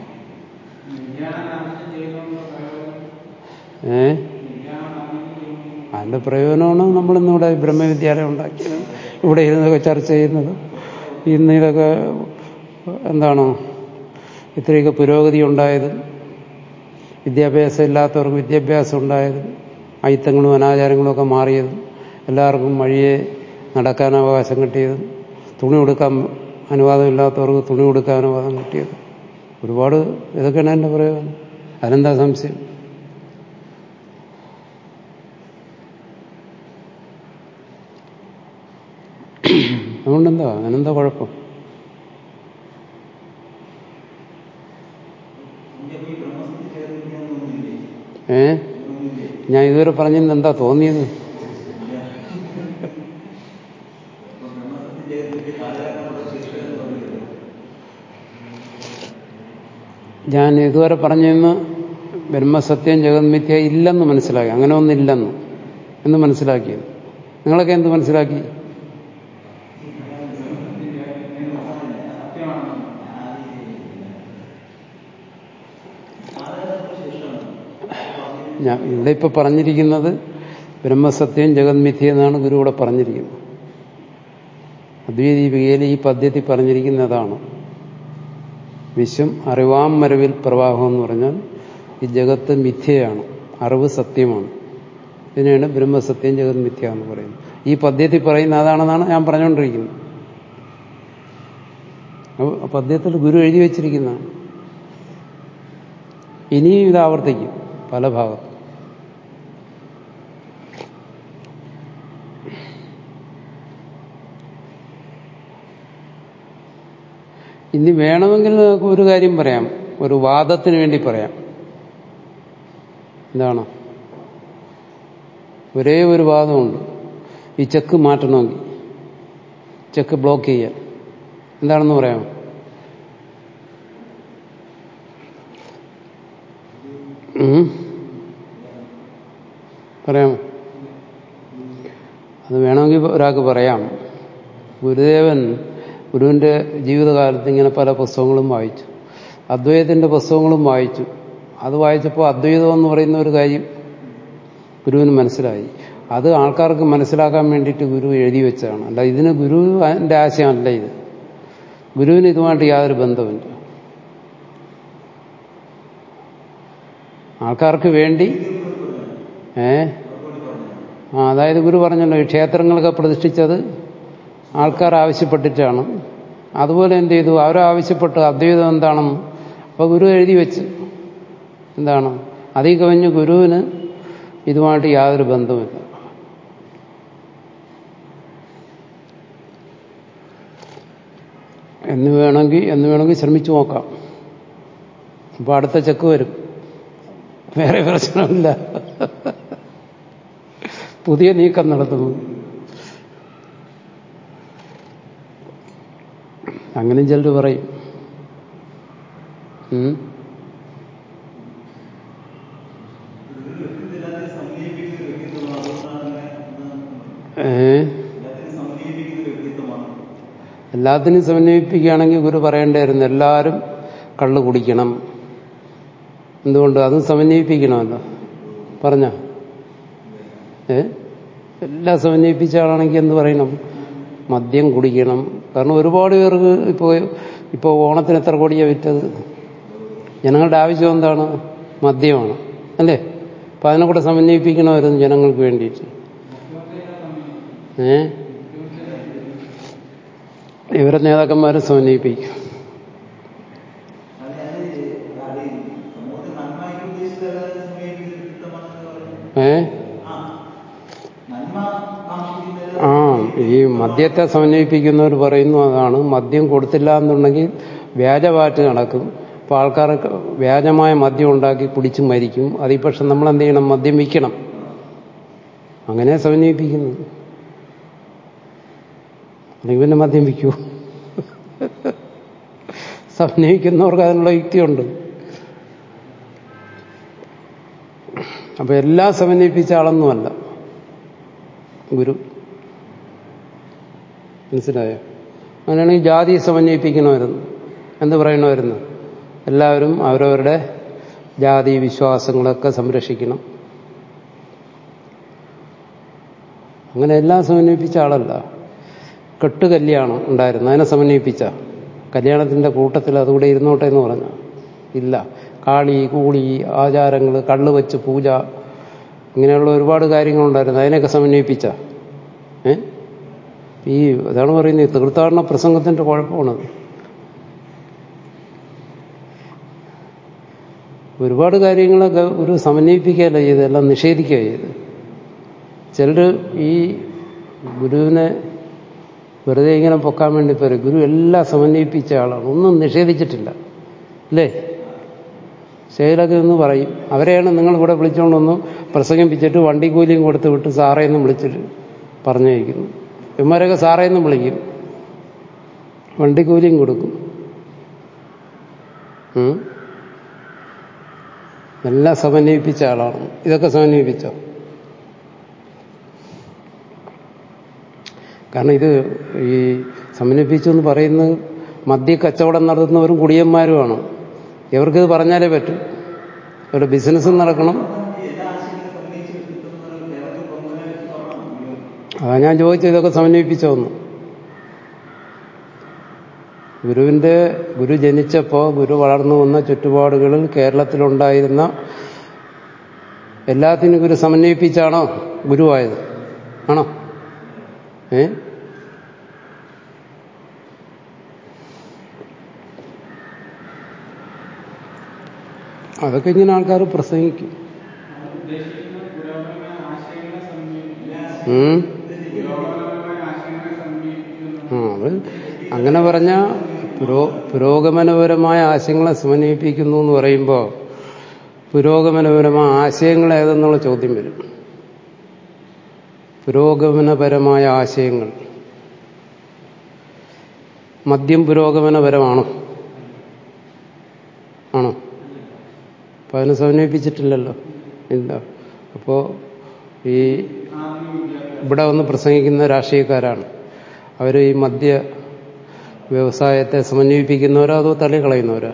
ഏ അതിൻ്റെ പ്രയോജനമാണ് നമ്മളിന്നിവിടെ ബ്രഹ്മവിദ്യാലയം ഉണ്ടാക്കിയത് ഇവിടെ ഇരുന്നൊക്കെ ചർച്ച ചെയ്യുന്നത് ഇന്ന് ഇതൊക്കെ എന്താണ് ഇത്രയൊക്കെ പുരോഗതി ഉണ്ടായത് വിദ്യാഭ്യാസം ഇല്ലാത്തവർക്ക് വിദ്യാഭ്യാസം ഉണ്ടായതും അയിത്തങ്ങളും അനാചാരങ്ങളും ഒക്കെ മാറിയതും എല്ലാവർക്കും വഴിയെ നടക്കാൻ അവകാശം കിട്ടിയതും തുണി കൊടുക്കാൻ അനുവാദമില്ലാത്തവർക്ക് തുണി കൊടുക്കാൻ അനുവാദം കിട്ടിയത് ഒരുപാട് ഇതൊക്കെയാണ് എൻ്റെ പ്രയോജനം അതിനെന്താ സംശയം അതുകൊണ്ടെന്താ അതിനെന്താ കുഴപ്പം ഏ ഞാൻ ഇതുവരെ പറഞ്ഞതിന് എന്താ തോന്നിയത് ഞാൻ ഇതുവരെ പറഞ്ഞെന്ന് ബ്രഹ്മസത്യം ജഗന്മിഥ്യ ഇല്ലെന്ന് മനസ്സിലാക്കി അങ്ങനെ ഒന്നില്ലെന്ന് എന്ന് മനസ്സിലാക്കിയത് നിങ്ങളൊക്കെ എന്ത് മനസ്സിലാക്കി ഞാൻ ഇവിടെ ഇപ്പൊ പറഞ്ഞിരിക്കുന്നത് ബ്രഹ്മസത്യം ജഗന്മിഥ്യ എന്നാണ് ഗുരു ഇവിടെ പറഞ്ഞിരിക്കുന്നത് അദ്വൈതീപികയിൽ ഈ പദ്യത്തിൽ പറഞ്ഞിരിക്കുന്നതാണ് വിശ്വം അറിവാം മരവിൽ പ്രവാഹം എന്ന് പറഞ്ഞാൽ ഈ ജഗത്ത് മിഥ്യയാണ് അറിവ് സത്യമാണ് ഇതിനെയാണ് ബ്രഹ്മസത്യം ജഗത് മിഥ്യ എന്ന് പറയുന്നത് ഈ പദ്യത്തിൽ പറയുന്ന അതാണെന്നാണ് ഞാൻ പറഞ്ഞുകൊണ്ടിരിക്കുന്നത് പദ്യത്തിൽ ഗുരു എഴുതി വച്ചിരിക്കുന്നതാണ് ഇനിയും ഇത് ആവർത്തിക്കും പല ഭാഗത്തും ഇനി വേണമെങ്കിൽ നമുക്ക് ഒരു കാര്യം പറയാം ഒരു വാദത്തിന് വേണ്ടി പറയാം എന്താണ് ഒരേ ഒരു വാദമുണ്ട് ഈ ചെക്ക് മാറ്റണമെങ്കിൽ ചെക്ക് ബ്ലോക്ക് ചെയ്യാൻ എന്താണെന്ന് പറയാമോ പറയാമോ അത് വേണമെങ്കിൽ ഒരാൾക്ക് പറയാം ഗുരുദേവൻ ഗുരുവിൻ്റെ ജീവിതകാലത്ത് ഇങ്ങനെ പല പുസ്തകങ്ങളും വായിച്ചു അദ്വൈതത്തിൻ്റെ പുസ്തകങ്ങളും വായിച്ചു അത് വായിച്ചപ്പോൾ അദ്വൈതം എന്ന് പറയുന്ന ഒരു കാര്യം ഗുരുവിന് മനസ്സിലായി അത് ആൾക്കാർക്ക് മനസ്സിലാക്കാൻ വേണ്ടിയിട്ട് ഗുരു എഴുതി വെച്ചതാണ് അല്ല ഇതിന് ഗുരുവിൻ്റെ ആശയമല്ല ഇത് ഗുരുവിന് ഇതുമായിട്ട് യാതൊരു ബന്ധമില്ല ആൾക്കാർക്ക് വേണ്ടി ഏ ആ അതായത് ഗുരു പറഞ്ഞല്ലോ ഈ ക്ഷേത്രങ്ങളൊക്കെ പ്രതിഷ്ഠിച്ചത് ആൾക്കാർ ആവശ്യപ്പെട്ടിട്ടാണ് അതുപോലെ എന്ത് ചെയ്തു അവരാവശ്യപ്പെട്ട് അദ്വൈതം എന്താണെന്ന് അപ്പോൾ ഗുരു എഴുതി വെച്ച് എന്താണ് അതീ കവിഞ്ഞ് ഗുരുവിന് ഇതുമായിട്ട് യാതൊരു ബന്ധമില്ല എന്ന് വേണമെങ്കിൽ എന്ന് വേണമെങ്കിൽ ശ്രമിച്ചു നോക്കാം അപ്പോൾ അടുത്ത ചെക്ക് വരും വേറെ പ്രശ്നമില്ല പുതിയ നീക്കം നടത്തുന്നു അങ്ങനെയും ചിലർ പറയും എല്ലാത്തിനും സമന്വയിപ്പിക്കുകയാണെങ്കിൽ ഗുരു പറയേണ്ടായിരുന്നു എല്ലാവരും കള്ള് കുടിക്കണം എന്തുകൊണ്ട് അതും സമന്വയിപ്പിക്കണമല്ലോ പറഞ്ഞ ഏ എല്ലാം സമന്വയിപ്പിച്ച ആളാണെങ്കിൽ എന്ത് പറയണം മദ്യം കുടിക്കണം കാരണം ഒരുപാട് പേർക്ക് ഇപ്പോൾ ഇപ്പോൾ ഓണത്തിന് എത്ര കോടിയാണ് വിറ്റത് ജനങ്ങളുടെ ആവശ്യം എന്താണ് മദ്യമാണ് അല്ലേ അപ്പം അതിനെ കൂടെ സമന്വയിപ്പിക്കണമായിരുന്നു ജനങ്ങൾക്ക് വേണ്ടിയിട്ട് ഏ ഇവരെ നേതാക്കന്മാരെ സമന്വയിപ്പിക്കും ഏ ആ ഈ മദ്യത്തെ സമന്വയിപ്പിക്കുന്നവർ പറയുന്നു അതാണ് മദ്യം കൊടുത്തില്ല എന്നുണ്ടെങ്കിൽ വ്യാജവാറ്റ് നടക്കും അപ്പോൾ ആൾക്കാർക്ക് വ്യാജമായ മദ്യം ഉണ്ടാക്കി കുടിച്ച് മരിക്കും അതിൽ പക്ഷെ നമ്മൾ എന്ത് ചെയ്യണം മദ്യം വിൽക്കണം അങ്ങനെ സമന്വയിപ്പിക്കുന്നു അല്ലെങ്കിൽ പിന്നെ മദ്യം വിൽക്കൂ സമന്വയിക്കുന്നവർക്ക് അതിനുള്ള യുക്തിയുണ്ട് അപ്പൊ എല്ലാം സമന്വയിപ്പിച്ച ആളൊന്നുമല്ല ഗുരു മനസ്സിലായോ അങ്ങനെയാണെങ്കിൽ ജാതി സമന്വയിപ്പിക്കണമായിരുന്നു എന്ത് പറയണമായിരുന്നു എല്ലാവരും അവരവരുടെ ജാതി വിശ്വാസങ്ങളൊക്കെ സംരക്ഷിക്കണം അങ്ങനെ എല്ലാം സമന്വയിപ്പിച്ച ആളല്ല കെട്ട് കല്യാണം ഉണ്ടായിരുന്നു അതിനെ സമന്വയിപ്പിച്ച കല്യാണത്തിൻ്റെ കൂട്ടത്തിൽ അതുകൂടെ ഇരുന്നോട്ടെ എന്ന് പറഞ്ഞു ഇല്ല കാളി കൂളി ആചാരങ്ങൾ കള്ള് വെച്ച് പൂജ ഇങ്ങനെയുള്ള ഒരുപാട് കാര്യങ്ങളുണ്ടായിരുന്നു അതിനെയൊക്കെ സമന്വയിപ്പിച്ച ഏ ഈ അതാണ് പറയുന്നത് തീർത്ഥാടന പ്രസംഗത്തിന്റെ കുഴപ്പമാണത് ഒരുപാട് കാര്യങ്ങളൊക്കെ ഒരു സമന്വയിപ്പിക്കുകയല്ല ചെയ്ത് എല്ലാം നിഷേധിക്കുക ചെയ്ത് ചിലർ ഈ ഗുരുവിനെ വെറുതെ ഇങ്ങനെ പൊക്കാൻ വേണ്ടി പറയും ഗുരു എല്ലാം സമന്വയിപ്പിച്ച ആളാണ് ഒന്നും നിഷേധിച്ചിട്ടില്ല അല്ലേ ശൈലൊക്കെ ഒന്ന് പറയും അവരെയാണ് നിങ്ങൾ ഇവിടെ വിളിച്ചുകൊണ്ടൊന്ന് പ്രസംഗിപ്പിച്ചിട്ട് വണ്ടി കൂലിയും കൊടുത്ത് വിട്ട് സാറേന്ന് വിളിച്ചിട്ട് പറഞ്ഞയക്കുന്നു ഇവന്മാരൊക്കെ സാറേന്ന് വിളിക്കും വണ്ടി കൂലിയും കൊടുക്കും ഉം. എല്ലാം സമന്വയിപ്പിച്ച ആളാണ് ഇതൊക്കെ സമന്വയിപ്പിച്ചോ കാരണം ഇത് ഈ സമന്വയിപ്പിച്ചു എന്ന് പറയുന്നത് മദ്യ കച്ചവടം നടത്തുന്നവരും കുടിയന്മാരുമാണ് ഇവർക്കിത് പറഞ്ഞാലേ പറ്റൂ ഇവരുടെ ബിസിനസ്സും നടക്കണം അതാ ഞാൻ ചോദിച്ചത് ഇതൊക്കെ സമന്വയിപ്പിച്ചോന്ന് ഗുരുവിന്റെ ഗുരു ജനിച്ചപ്പോൾ ഗുരു വളർന്നു വന്ന ചുറ്റുപാടുകളിൽ കേരളത്തിലുണ്ടായിരുന്ന എല്ലാത്തിനും ഗുരു സമന്വയിപ്പിച്ചാണോ ഗുരുവായത് ആണോ ഏ അതൊക്കെ ഇങ്ങനെ ആൾക്കാർ പ്രസംഗിക്കും ഉദ്ദേശിക്കുന്ന പുരോഗമന ആശയങ്ങളെ സമന്വയിപ്പിക്കുക ഉം. പുരോഗമനപരമായ ആശയങ്ങളെ സമന്വയിപ്പിക്കുന്നു ആ അത് അങ്ങനെ പറഞ്ഞാൽ പുരോ പുരോഗമനപരമായ ആശയങ്ങളെ സമന്വയിപ്പിക്കുന്നു എന്ന് പറയുമ്പോൾ പുരോഗമനപരമായ ആശയങ്ങൾ ഏതെന്നുള്ള ചോദ്യം വരും പുരോഗമനപരമായ ആശയങ്ങൾ മദ്യം പുരോഗമനപരമാണോ ആണോ അപ്പൊ അതിനെ സമന്വയിപ്പിച്ചിട്ടില്ലല്ലോ ഇല്ല അപ്പോ ഈ ഇവിടെ വന്ന് പ്രസംഗിക്കുന്ന രാഷ്ട്രീയക്കാരാണ് അവർ ഈ മദ്യ വ്യവസായത്തെ സമന്വയിപ്പിക്കുന്നവരോ അതോ തള്ളിക്കളയുന്നവരോ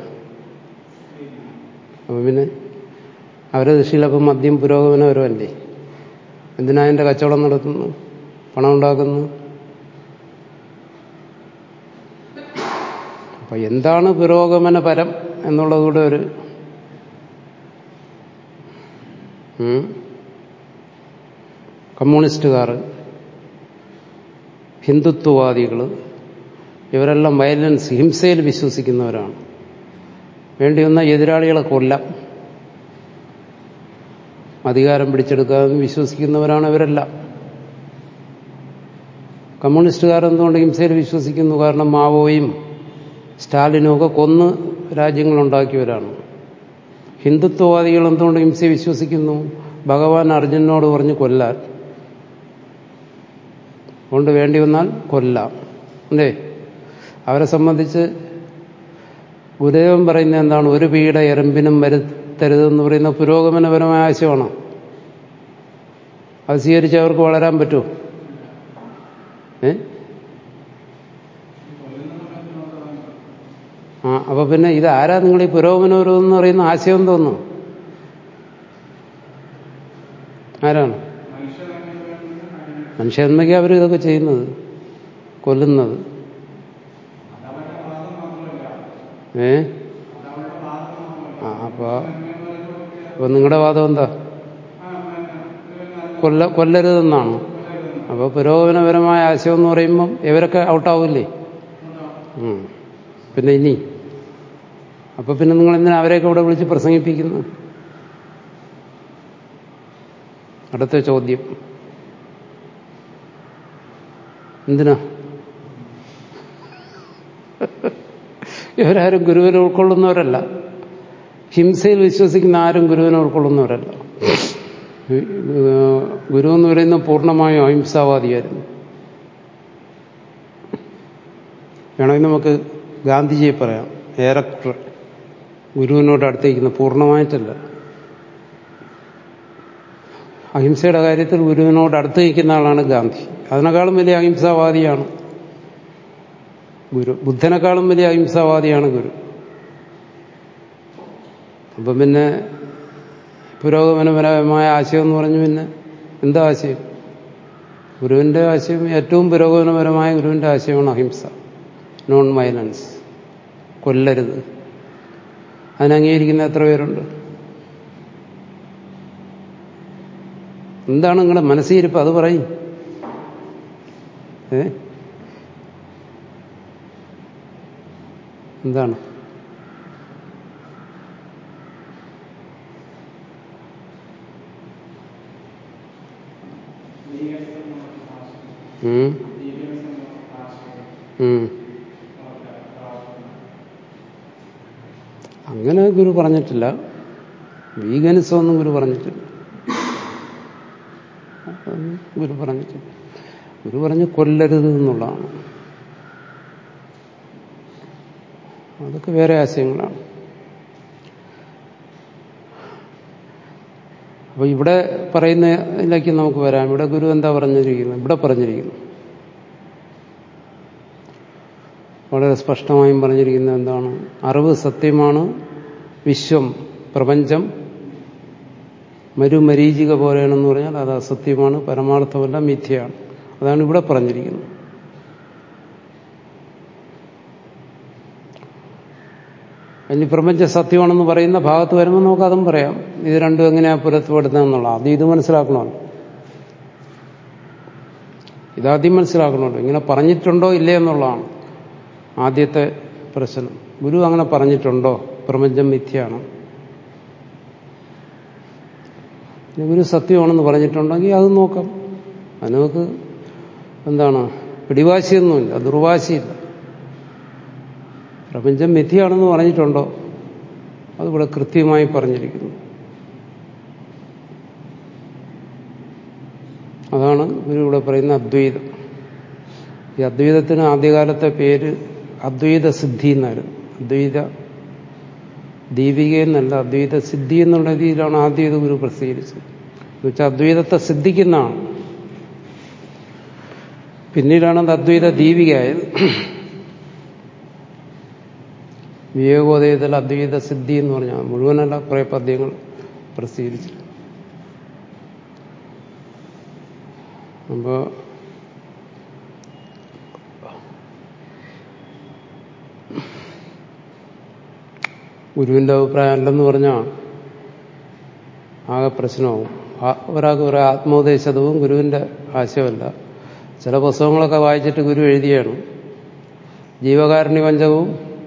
അപ്പം പിന്നെ അവരുടെ ദൃഷ്ടിയിലപ്പം മദ്യം പുരോഗമനപരമല്ലേ എന്തിനാ അതിൻ്റെ കച്ചവടം നടത്തുന്നു പണം ഉണ്ടാക്കുന്നു അപ്പൊ എന്താണ് പുരോഗമനപരം എന്നുള്ളതുകൂടെ ഒരു ഉം. കമ്മ്യൂണിസ്റ്റുകാർ ഹിന്ദുത്വവാദികൾ ഇവരെല്ലാം വയലൻസ് ഹിംസയിൽ വിശ്വസിക്കുന്നവരാണ് വേണ്ടി വന്ന എതിരാളികളെ കൊല്ലാം അധികാരം പിടിച്ചെടുക്കാമെന്ന് വിശ്വസിക്കുന്നവരാണ് ഇവരെല്ലാം കമ്മ്യൂണിസ്റ്റുകാർ എന്തുകൊണ്ട് ഹിംസയിൽ വിശ്വസിക്കുന്നു കാരണം മാവോയും സ്റ്റാലിനും ഒക്കെ കൊന്ന് രാജ്യങ്ങളുണ്ടാക്കിയവരാണ് ഹിന്ദുത്വവാദികൾ എന്തുകൊണ്ട് ഹിംസയെ വിശ്വസിക്കുന്നു ഭഗവാൻ അർജുനോട് പറഞ്ഞ് കൊല്ലാൻ കൊണ്ട് വേണ്ടി വന്നാൽ കൊല്ലാം അല്ലേ അവരെ സംബന്ധിച്ച് ഗുരുദേവൻ പറയുന്ന എന്താണ് ഒരു പീഡ എറുമ്പിനും വരുത്തരുതെന്ന് പറയുന്ന പുരോഗമനപരമായ ആശയമാണ് അത് സ്വീകരിച്ച് അവർക്ക് വളരാൻ പറ്റുമോ ഏ ആ അപ്പൊ പിന്നെ ഇത് ആരാ നിങ്ങൾ ഈ പുരോഗമനപരം എന്ന് പറയുന്ന ആശയം തോന്നുന്നു ആരാണ് മനുഷ്യന്മയ്ക്ക് അവർ ഇതൊക്കെ ചെയ്യുന്നത് കൊല്ലുന്നത് ഏ ആ അപ്പൊ അപ്പൊ നിങ്ങളുടെ വാദം എന്താ കൊല്ല കൊല്ലരുതെന്നാണ് അപ്പൊ പുരോഗമനപരമായ ആശയം എന്ന് പറയുമ്പം ഇവരൊക്കെ ഔട്ടാവില്ലേ ഉം. പിന്നെ ഇനി അപ്പൊ പിന്നെ നിങ്ങൾ എന്തിനാ അവരെയൊക്കെ ഇവിടെ വിളിച്ച് പ്രസംഗിപ്പിക്കുന്നു അടുത്ത ചോദ്യം എന്തിനാ ഇവരാരും ഗുരുവിനെ ഉൾക്കൊള്ളുന്നവരല്ല ഹിംസയിൽ വിശ്വസിക്കുന്ന ആരും ഗുരുവിനെ ഉൾക്കൊള്ളുന്നവരല്ല ഗുരു എന്ന് പറയുന്ന പൂർണ്ണമായും അഹിംസാവാദിയായിരുന്നു വേണമെങ്കിൽ നമുക്ക് ഗാന്ധിജിയെ പറയാം ഏറെക്കുറെ ഗുരുവിനോട് അടുത്തേക്കുന്ന പൂർണ്ണമായിട്ടല്ല അഹിംസയുടെ കാര്യത്തിൽ ഗുരുവിനോട് അടുത്ത് നിൽക്കുന്ന ആളാണ് ഗാന്ധി അതിനേക്കാളും വലിയ അഹിംസാവാദിയാണ് ഗുരു ബുദ്ധനേക്കാളും വലിയ അഹിംസാവാദിയാണ് ഗുരു അപ്പം പിന്നെ പുരോഗമനപരമായ ആശയം എന്ന് പറഞ്ഞു പിന്നെ എന്താ ആശയം ഗുരുവിന്റെ ആശയം ഏറ്റവും പുരോഗമനപരമായ ഗുരുവിന്റെ ആശയമാണ് അഹിംസ നോൺ വയലൻസ് കൊല്ലരുത് അതിനംഗീകരിക്കുന്ന എത്ര പേരുണ്ട് എന്താണ് നിങ്ങളുടെ മനസ്സിരിപ്പ് അത് പറയും ഏ എന്താണ് ലീഗലിസം നമുക്ക് ആവശ്യം ഉം, ലീഗലിസം നമുക്ക് ആവശ്യം ഉം. നമുക്ക് ആവശ്യം അങ്ങനെ ഗുരു പറഞ്ഞിട്ടില്ല വീഗനിസം ഒന്നും ഗുരു പറഞ്ഞിട്ടില്ല അതൊന്നും ഗുരു പറഞ്ഞിട്ടില്ല ഗുരു പറഞ്ഞ് കൊല്ലരുത് എന്നുള്ളതാണ് അതൊക്കെ വേറെ ആശയങ്ങളാണ് അപ്പൊ ഇവിടെ പറയുന്നതിലേക്ക് നമുക്ക് വരാം ഇവിടെ ഗുരു എന്താ പറഞ്ഞിരിക്കുന്നത് ഇവിടെ പറഞ്ഞിരിക്കുന്നു വളരെ സ്പഷ്ടമായും പറഞ്ഞിരിക്കുന്നത് എന്താണ് അറിവ് സത്യമാണ് വിശ്വം പ്രപഞ്ചം മരുമരീചിക പോലെയാണെന്ന് പറഞ്ഞാൽ അത് അസത്യമാണ് പരമാർത്ഥമല്ല മിഥ്യയാണ് അതാണ് ഇവിടെ പറഞ്ഞിരിക്കുന്നത് ഇനി പ്രപഞ്ച സത്യമാണെന്ന് പറയുന്ന ഭാഗത്ത് വരുമ്പോൾ നമുക്ക് അതും പറയാം ഇത് രണ്ടും എങ്ങനെയാ പുറത്തുപെടുന്നത് എന്നുള്ള അത് ഇത് മനസ്സിലാക്കണമല്ലോ ഇതാദ്യം മനസ്സിലാക്കണമല്ലോ ഇങ്ങനെ പറഞ്ഞിട്ടുണ്ടോ ഇല്ലേ എന്നുള്ളതാണ് ആദ്യത്തെ പ്രശ്നം ഗുരു അങ്ങനെ പറഞ്ഞിട്ടുണ്ടോ പ്രപഞ്ചം മിഥ്യയാണ് ഇനി ഗുരു സത്യമാണെന്ന് പറഞ്ഞിട്ടുണ്ടെങ്കിൽ അത് നോക്കാം അത് നമുക്ക് എന്താണ് പിടിവാശിയൊന്നുമില്ല ദുർവാശിയില്ല പ്രപഞ്ചം മിഥ്യയാണെന്ന് പറഞ്ഞിട്ടുണ്ടോ അതിവിടെ കൃത്യമായി പറഞ്ഞിരിക്കുന്നു അതാണ് ഗുരു ഇവിടെ പറയുന്ന അദ്വൈതം ഈ അദ്വൈതത്തിന് ആദ്യകാലത്തെ പേര് അദ്വൈത സിദ്ധി എന്നായിരുന്നു അദ്വൈത ദീപിക എന്നല്ല അദ്വൈത സിദ്ധി എന്നുള്ള രീതിയിലാണ് ആദ്യം ഇത് ഗുരു പ്രസിദ്ധീകരിച്ചത് എന്നുവെച്ചാൽ അദ്വൈതത്തെ സിദ്ധിക്കുന്നതാണ് പിന്നീടാണ് അത് അദ്വൈത ദീപികയായത് വിവേകോദയത്തിൽ അദ്വൈത സിദ്ധി എന്ന് പറഞ്ഞാൽ മുഴുവനല്ല കുറെ പദ്യങ്ങൾ പ്രസിദ്ധീകരിച്ചു അപ്പോ ഗുരുവിന്റെ അഭിപ്രായം അല്ലെന്ന് പറഞ്ഞാൽ ആകെ പ്രശ്നമാവും ആ- ഒരാൾക്ക് ഒരു ആത്മോപദേശതവും ഗുരുവിന്റെ ആശയമല്ല ചില പുസ്തകങ്ങളൊക്കെ വായിച്ചിട്ട് ഗുരു എഴുതിയാണ് ജീവകാരുണ്യ പഞ്ചകവും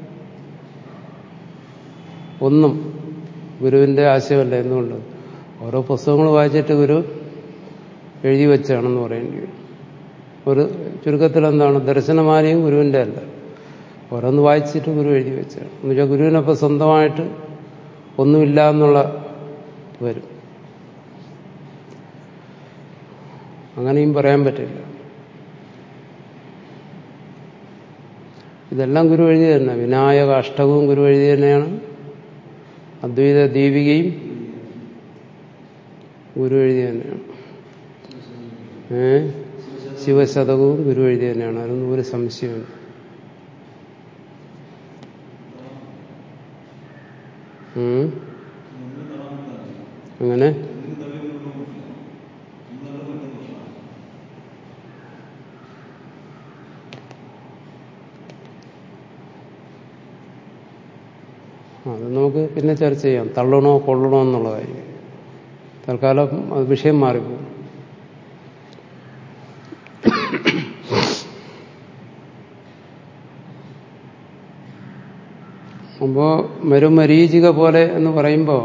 ഒന്നും ഗുരുവിന്റെ ആശയമല്ല എന്തുകൊണ്ട് ഓരോ പുസ്തകങ്ങൾ വായിച്ചിട്ട് ഗുരു എഴുതി വെച്ചാണെന്ന് പറയേണ്ടി വരും ഒരു ചുരുക്കത്തിൽ എന്താണ് ദർശനമാലയും ഗുരുവിന്റെ അല്ല ഓരോന്ന് വായിച്ചിട്ട് ഗുരു എഴുതി വെച്ചാണ് എന്നുവെച്ചാൽ ഗുരുവിനപ്പോൾ സ്വന്തമായിട്ട് ഒന്നുമില്ല എന്നുള്ള വരും അങ്ങനെയും പറയാൻ പറ്റില്ല ഇതെല്ലാം ഗുരു എഴുതി തന്നെ വിനായക അഷ്ടകവും ഗുരു എഴുതി തന്നെയാണ് അദ്വൈത ദീപികയും ഗുരു എഴുതി തന്നെയാണ് ഏ ശിവശതകവും ഗുരു എഴുതി തന്നെയാണ് അതൊന്നും ഒരു സംശയമില്ല ഉം. അങ്ങനെ അത് നമുക്ക് പിന്നെ ചർച്ച ചെയ്യാം തള്ളണോ കൊള്ളണോ എന്നുള്ള കാര്യം തൽക്കാലം അത് വിഷയം മാറിപ്പോകും അപ്പോ മരുമരീചിക പോലെ എന്ന് പറയുമ്പോൾ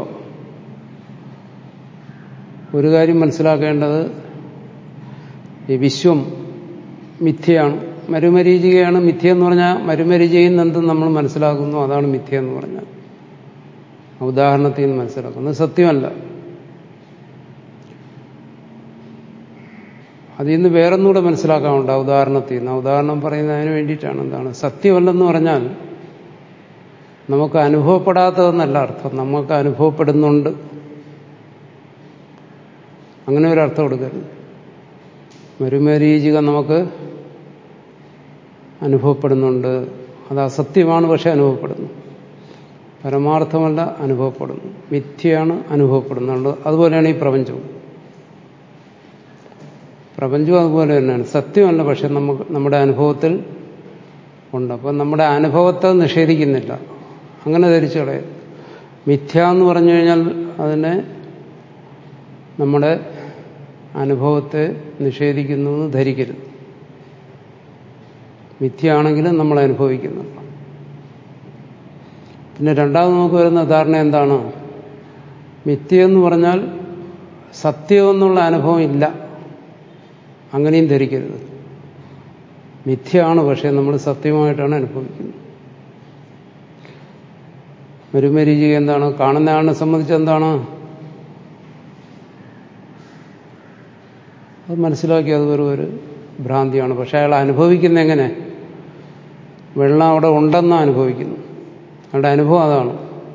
ഒരു കാര്യം മനസ്സിലാക്കേണ്ടത് ഈ വിശ്വം മിഥ്യയാണ് മരുമരീചികയാണ് മിഥ്യ എന്ന് പറഞ്ഞാൽ മരുമരീചികയിൽ നിന്ന് എന്തും നമ്മൾ മനസ്സിലാക്കുന്നു അതാണ് മിഥ്യ എന്ന് പറഞ്ഞാൽ ഉദാഹരണത്തിൽ നിന്ന് മനസ്സിലാക്കുന്നത് സത്യമല്ല അതിൽ നിന്ന് വേറൊന്നുകൂടെ മനസ്സിലാക്കാനുണ്ട് ആ ഉദാഹരണത്തിൽ നിന്ന് ആ ഉദാഹരണം പറയുന്നതിന് വേണ്ടിയിട്ടാണ് എന്താണ് സത്യമല്ലെന്ന് പറഞ്ഞാൽ നമുക്ക് അനുഭവപ്പെടാത്തതെന്നല്ല അർത്ഥം നമുക്ക് അനുഭവപ്പെടുന്നുണ്ട് അങ്ങനെ ഒരു അർത്ഥം കൊടുക്കരുത് മരുമരീചിക നമുക്ക് അനുഭവപ്പെടുന്നുണ്ട് അത് അസത്യമാണ് പക്ഷെ അനുഭവപ്പെടുന്നു പരമാർത്ഥമല്ല അനുഭവപ്പെടുന്നു മിഥ്യയാണ് അനുഭവപ്പെടുന്നുണ്ട് അതുപോലെയാണ് ഈ പ്രപഞ്ചവും പ്രപഞ്ചവും അതുപോലെ തന്നെയാണ് സത്യമല്ല പക്ഷെ നമുക്ക് നമ്മുടെ അനുഭവത്തിൽ ഉണ്ട് അപ്പം നമ്മുടെ അനുഭവത്തെ നിഷേധിക്കുന്നില്ല അങ്ങനെ ധരിച്ചു കളയും മിഥ്യ എന്ന് പറഞ്ഞു കഴിഞ്ഞാൽ അതിനെ നമ്മുടെ അനുഭവത്തെ നിഷേധിക്കുന്നു എന്ന് ധരിക്കരുത് മിഥ്യയാണെങ്കിലും നമ്മൾ അനുഭവിക്കുന്നു പിന്നെ രണ്ടാമത് നമുക്ക് വരുന്ന ധാരണ എന്താണ് മിഥ്യ എന്ന് പറഞ്ഞാൽ സത്യമെന്നുള്ള അനുഭവം ഇല്ല അങ്ങനെയും ധരിക്കരുത് മിഥ്യയാണ് പക്ഷെ നമ്മൾ സത്യമായിട്ടാണ് അനുഭവിക്കുന്നത് മരുമരീചിക എന്താണ് കാണുന്ന ആളിനെ സംബന്ധിച്ച് എന്താണ് അത് മനസ്സിലാക്കി അത് വെറും ഒരു ഭ്രാന്തിയാണ് പക്ഷെ അയാൾ അനുഭവിക്കുന്ന എങ്ങനെ വെള്ളം അവിടെ ഉണ്ടെന്ന് അനുഭവിക്കുന്നു അയാളുടെ അനുഭവം അതാണ്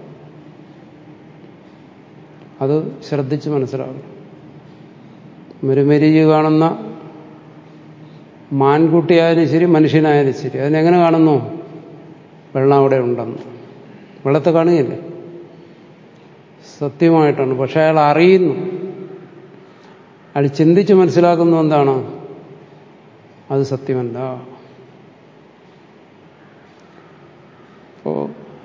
അത് ശ്രദ്ധിച്ച് മനസ്സിലാക്കണം മരുമരീചി കാണുന്ന മാൻകുട്ടിയായാലും ശരി മനുഷ്യനായാലും ശരി അതിനെങ്ങനെ കാണുന്നു വെള്ളം അവിടെ ഉണ്ടെന്ന് വെള്ളത്തെ കാണുകയില്ലേ സത്യമായിട്ടാണ് പക്ഷെ അയാൾ അറിയുന്നു അയാൾ ചിന്തിച്ച് മനസ്സിലാക്കുന്നു എന്താണ് അത് സത്യമല്ല അപ്പോ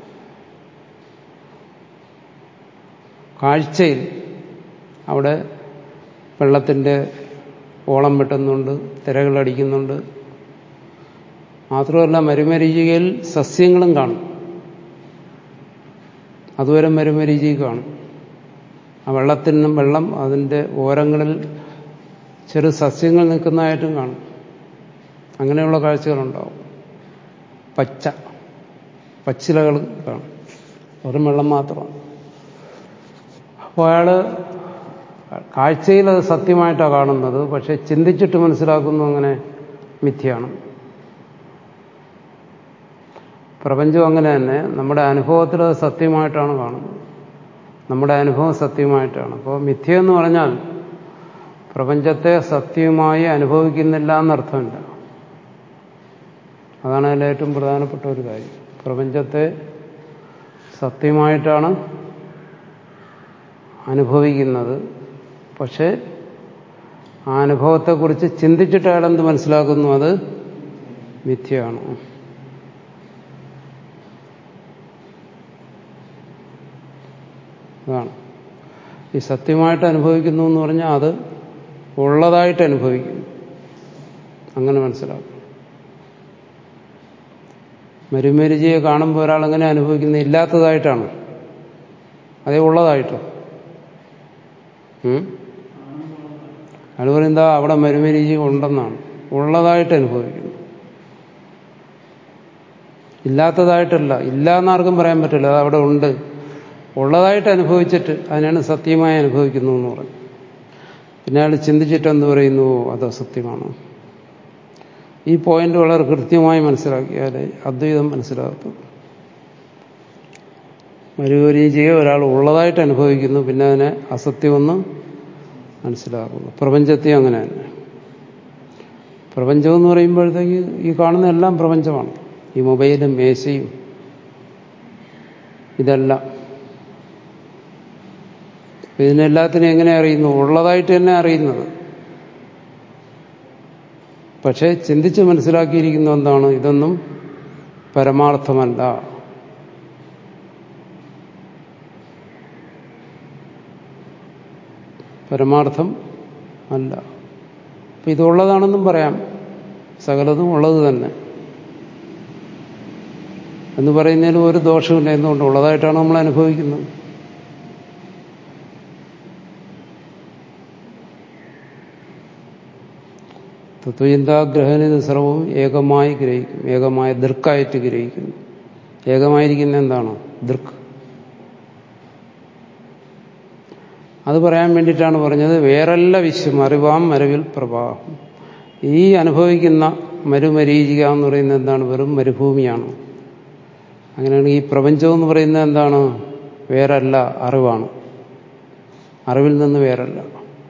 കാഴ്ചയിൽ അവിടെ വെള്ളത്തിൻ്റെ ഓളം വെട്ടുന്നുണ്ട് തിരകളടിക്കുന്നുണ്ട് മാത്രമല്ല മരുമരീചികയിൽ സസ്യങ്ങളും കാണും അതുവരെ മരുമരീചിക കാണും ആ വെള്ളത്തിനും വെള്ളം അതിൻ്റെ ഓരങ്ങളിൽ ചെറു സസ്യങ്ങൾ നിൽക്കുന്നതായിട്ടും കാണും അങ്ങനെയുള്ള കാഴ്ചകളുണ്ടാവും പച്ച പച്ചിലകൾ കാണും വെറും വെള്ളം മാത്രമാണ് അപ്പോൾ അയാൾ കാഴ്ചയിൽ അത് സത്യമായിട്ടാണ് കാണുന്നത് പക്ഷെ ചിന്തിച്ചിട്ട് മനസ്സിലാക്കുന്നു അങ്ങനെ മിഥ്യയാണ് പ്രപഞ്ചം അങ്ങനെ തന്നെ നമ്മുടെ അനുഭവത്തിൽ അത് സത്യമായിട്ടാണ് കാണുന്നത് നമ്മുടെ അനുഭവം സത്യമായിട്ടാണ് അപ്പോൾ മിഥ്യ എന്ന് പറഞ്ഞാൽ പ്രപഞ്ചത്തെ സത്യമായി അനുഭവിക്കുന്നില്ല എന്നർത്ഥമില്ല അതാണ് അതിൽ ഏറ്റവും പ്രധാനപ്പെട്ട ഒരു കാര്യം പ്രപഞ്ചത്തെ സത്യമായിട്ടാണ് അനുഭവിക്കുന്നത് പക്ഷേ ആ അനുഭവത്തെക്കുറിച്ച് ചിന്തിച്ചിട്ട് അയാൾ എന്ത് മനസ്സിലാക്കുന്നു അത് മിഥ്യയാണ് അതാണ് ഈ സത്യമായിട്ട് അനുഭവിക്കുന്നു എന്ന് പറഞ്ഞാൽ അത് ഉള്ളതായിട്ട് അനുഭവിക്കുന്നു അങ്ങനെ മനസ്സിലാക്കും മരുമരുചിയെ കാണുമ്പോൾ ഒരാൾ എങ്ങനെ അനുഭവിക്കുന്നത് ഇല്ലാത്തതായിട്ടാണ് അതേ ഉള്ളതായിട്ടോ അയാൾ പറയുന്നത് അവിടെ മരുമരുചി ഉണ്ടെന്നാണ് ഉള്ളതായിട്ട് അനുഭവിക്കുന്നു ഇല്ലാത്തതായിട്ടല്ല ഇല്ല എന്നാർക്കും പറയാൻ പറ്റില്ല അത് അവിടെ ഉണ്ട് ഉള്ളതായിട്ട് അനുഭവിച്ചിട്ട് അതിനാണ് സത്യമായി അനുഭവിക്കുന്നു എന്ന് പറഞ്ഞു പിന്നെ അയാൾ ചിന്തിച്ചിട്ട് എന്ത് പറയുന്നു അത് അസത്യമാണ് ഈ പോയിന്റ് വളരെ കൃത്യമായി മനസ്സിലാക്കിയാലേ അദ്വൈതം മനസ്സിലാക്കും മരുപരീചയെ ഒരാൾ ഉള്ളതായിട്ട് അനുഭവിക്കുന്നു പിന്നെ അതിനെ അസത്യമെന്ന് മനസ്സിലാക്കുന്നു പ്രപഞ്ചത്തെ അങ്ങനെ തന്നെ പ്രപഞ്ചം എന്ന് പറയുമ്പോഴത്തേക്ക് ഈ കാണുന്ന എല്ലാം പ്രപഞ്ചമാണ് ഈ മൊബൈലും മേശയും ഇതെല്ലാം ഇതിനെല്ലാത്തിനും എങ്ങനെ അറിയുന്നു ഉള്ളതായിട്ട് തന്നെ അറിയുന്നത് പക്ഷെ ചിന്തിച്ച് മനസ്സിലാക്കിയിരിക്കുന്ന എന്താണ് ഇതൊന്നും പരമാർത്ഥമല്ല പരമാർത്ഥം അല്ല അപ്പൊ ഇതുള്ളതാണെന്നും പറയാം സകലതും ഉള്ളത് തന്നെ എന്ന് പറയുന്നതിൽ ഒരു ദോഷമില്ല എന്തുകൊണ്ട് ഉള്ളതായിട്ടാണ് നമ്മൾ അനുഭവിക്കുന്നത് തത്വചിന്താഗ്രഹനിത് സർവവും ഏകമായി ഗ്രഹിക്കും ഏകമായ ദൃക്കായിട്ട് ഗ്രഹിക്കുന്നു ഏകമായിരിക്കുന്ന എന്താണ് ദൃക്ക് അത് പറയാൻ വേണ്ടിയിട്ടാണ് പറഞ്ഞത് വേറല്ല വിശ്വം അറിവാം മരവിൽ പ്രവാഹം ഈ അനുഭവിക്കുന്ന മരുമരീചിക എന്ന് പറയുന്നത് എന്താണ് വെറും മരുഭൂമിയാണ് അങ്ങനെയാണ് ഈ പ്രപഞ്ചം എന്ന് പറയുന്നത് എന്താണ് വേറല്ല അറിവാണ് അറിവിൽ നിന്ന് വേറല്ല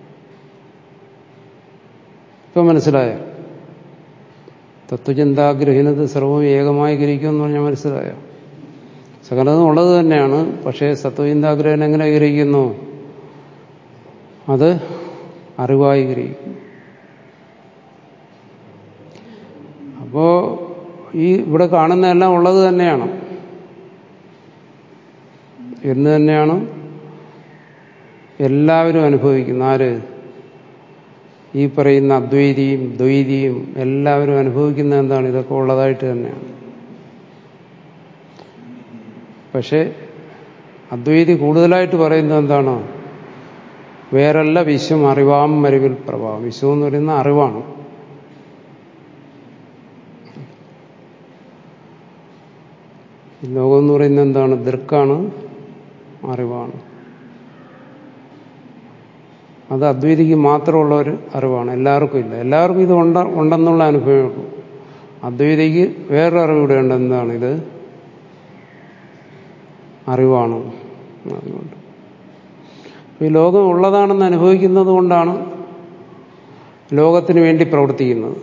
ഇപ്പൊ മനസ്സിലായ തത്വചിന്താഗ്രഹിനത് സർവവും ഏകമായി ഗ്രഹിക്കുമെന്ന് പറഞ്ഞാൽ മനസ്സിലായോ സകലതും ഉള്ളത് തന്നെയാണ് പക്ഷേ തത്വചിന്താഗ്രഹൻ എങ്ങനെ ഗ്രഹിക്കുന്നു അത് അറിവായി ഗ്രഹിക്കുന്നു അപ്പോ ഈ ഇവിടെ കാണുന്നതെല്ലാം ഉള്ളത് തന്നെയാണ് എന്ന് തന്നെയാണ് എല്ലാവരും അനുഭവിക്കുന്നത് ആര് ഈ പറയുന്ന അദ്വൈതിയും ദ്വൈതിയും എല്ലാവരും അനുഭവിക്കുന്ന എന്താണ് ഇതൊക്കെ ഉള്ളതായിട്ട് തന്നെയാണ് പക്ഷെ അദ്വൈതി കൂടുതലായിട്ട് പറയുന്നത് എന്താണ് വേറല്ല വിശ്വം അറിവാം മരുവിൽ പ്രഭാവം വിശ്വം എന്ന് പറയുന്ന അറിവാണ് ഈ ലോകം എന്ന് പറയുന്നത് എന്താണ് ദൃക്കാണ് അറിവാണ് അത് അദ്വൈതിക്ക് മാത്രമുള്ള ഒരു അറിവാണ് എല്ലാവർക്കും ഇല്ല എല്ലാവർക്കും ഇത് ഉണ്ട ഉണ്ടെന്നുള്ള അനുഭവമേ ഉള്ളൂ അദ്വൈതിക്ക് വേറൊരു അറിവ് ഇവിടെ ഉണ്ട് എന്താണ് ഇത് അറിവാണ് അതുകൊണ്ട് ഈ ലോകം ഉള്ളതാണെന്ന് അനുഭവിക്കുന്നത് കൊണ്ടാണ് ലോകത്തിന് വേണ്ടി പ്രവർത്തിക്കുന്നത്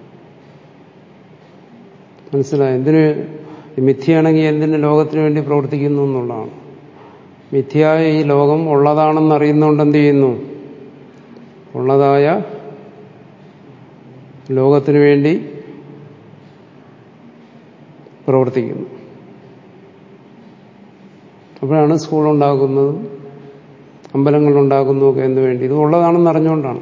മനസ്സിലായി എന്തിന് മിഥ്യയാണെങ്കിൽ എന്തിന് ലോകത്തിന് വേണ്ടി പ്രവർത്തിക്കുന്നു എന്നുള്ളതാണ് മിഥ്യയായ ഈ ലോകം ഉള്ളതാണെന്ന് അറിയുന്നതുകൊണ്ട് എന്ത് ചെയ്യുന്നു ഉള്ളതായ ലോകത്തിന് വേണ്ടി പ്രവർത്തിക്കുന്നു അപ്പോഴാണ് സ്കൂൾ ഉണ്ടാക്കുന്നതും അമ്പലങ്ങൾ ഉണ്ടാക്കുന്നതൊക്കെ എന്ത് വേണ്ടി ഇത് ഉള്ളതാണെന്ന് അറിഞ്ഞുകൊണ്ടാണ്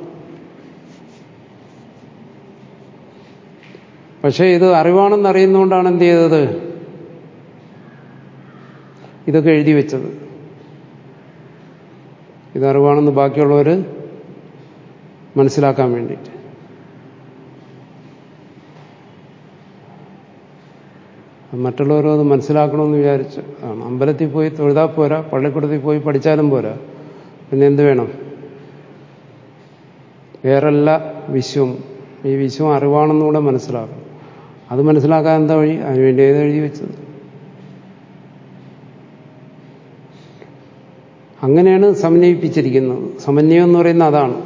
പക്ഷേ ഇത് അറിവാണെന്ന് അറിയുന്നതുകൊണ്ടാണ് എന്ത് ചെയ്തത് ഇതൊക്കെ എഴുതി വെച്ചത് ഇത് അറിവാണെന്ന് ബാക്കിയുള്ളവർ മനസ്സിലാക്കാൻ വേണ്ടിയിട്ട് മറ്റുള്ളവരും അത് മനസ്സിലാക്കണമെന്ന് വിചാരിച്ച് ആണ് അമ്പലത്തിൽ പോയി തൊഴുതാൽ പോരാ പള്ളിക്കൂടത്തിൽ പോയി പഠിച്ചാലും പോരാ പിന്നെ എന്ത് വേണം വേറല്ല വിശ്വം ഈ വിശ്വം അറിവാണെന്നുകൂടെ മനസ്സിലാക്കണം അത് മനസ്സിലാക്കാൻ എന്താ വഴി അതിനുവേണ്ടി ഏത് എഴുതി വെച്ചത് അങ്ങനെയാണ് സമന്വയിപ്പിച്ചിരിക്കുന്നത് സമന്വയം എന്ന് പറയുന്നത് അതാണ്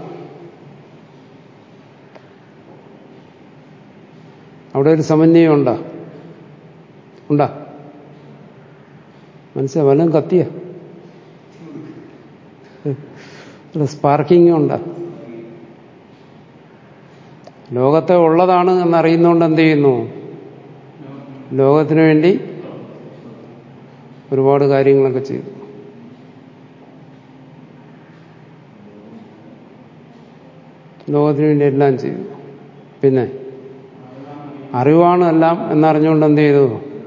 അവിടെ ഒരു സമന്വയം ഉണ്ടാ ഉണ്ടാ മനസ്സിലാ വല്ലതും കത്തിയ സ്പാർക്കിംഗ് ഉണ്ടാ ലോകത്തെ ഉള്ളതാണ് എന്നറിയുന്നതുകൊണ്ട് എന്ത് ചെയ്യുന്നു ലോകത്തിനു വേണ്ടി ഒരുപാട് കാര്യങ്ങളൊക്കെ ചെയ്തു ലോകത്തിനു വേണ്ടി എല്ലാം ചെയ്തു പിന്നെ അറിവാണ് എല്ലാം എന്നറിഞ്ഞുകൊണ്ട് എന്ത് ചെയ്തു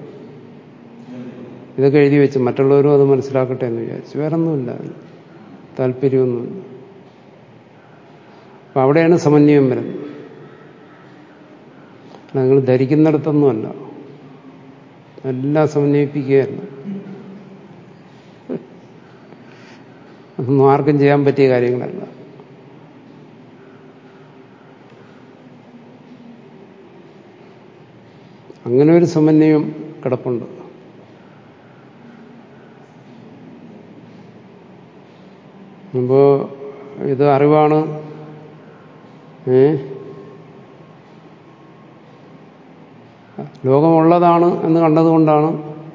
ഇതൊക്കെ എഴുതി വെച്ച് മറ്റുള്ളവരും അത് മനസ്സിലാക്കട്ടെ എന്ന് വിചാരിച്ചു വേറൊന്നുമില്ല അതിന് താല്പര്യമൊന്നുമില്ല അപ്പം അവിടെയാണ് സമന്വയം വരുന്നത് നിങ്ങൾ ധരിക്കുന്നിടത്തൊന്നുമല്ല എല്ലാം സമന്വയിപ്പിക്കുകയല്ല അതൊന്നും ആർക്കും ചെയ്യാൻ പറ്റിയ കാര്യങ്ങളല്ല അങ്ങനെ ഒരു സമന്വയം കിടപ്പുണ്ട് അപ്പോ ഇത് അറിവാണ് ഏ ലോകമുള്ളതാണ് എന്ന് കണ്ടതുകൊണ്ടാണ്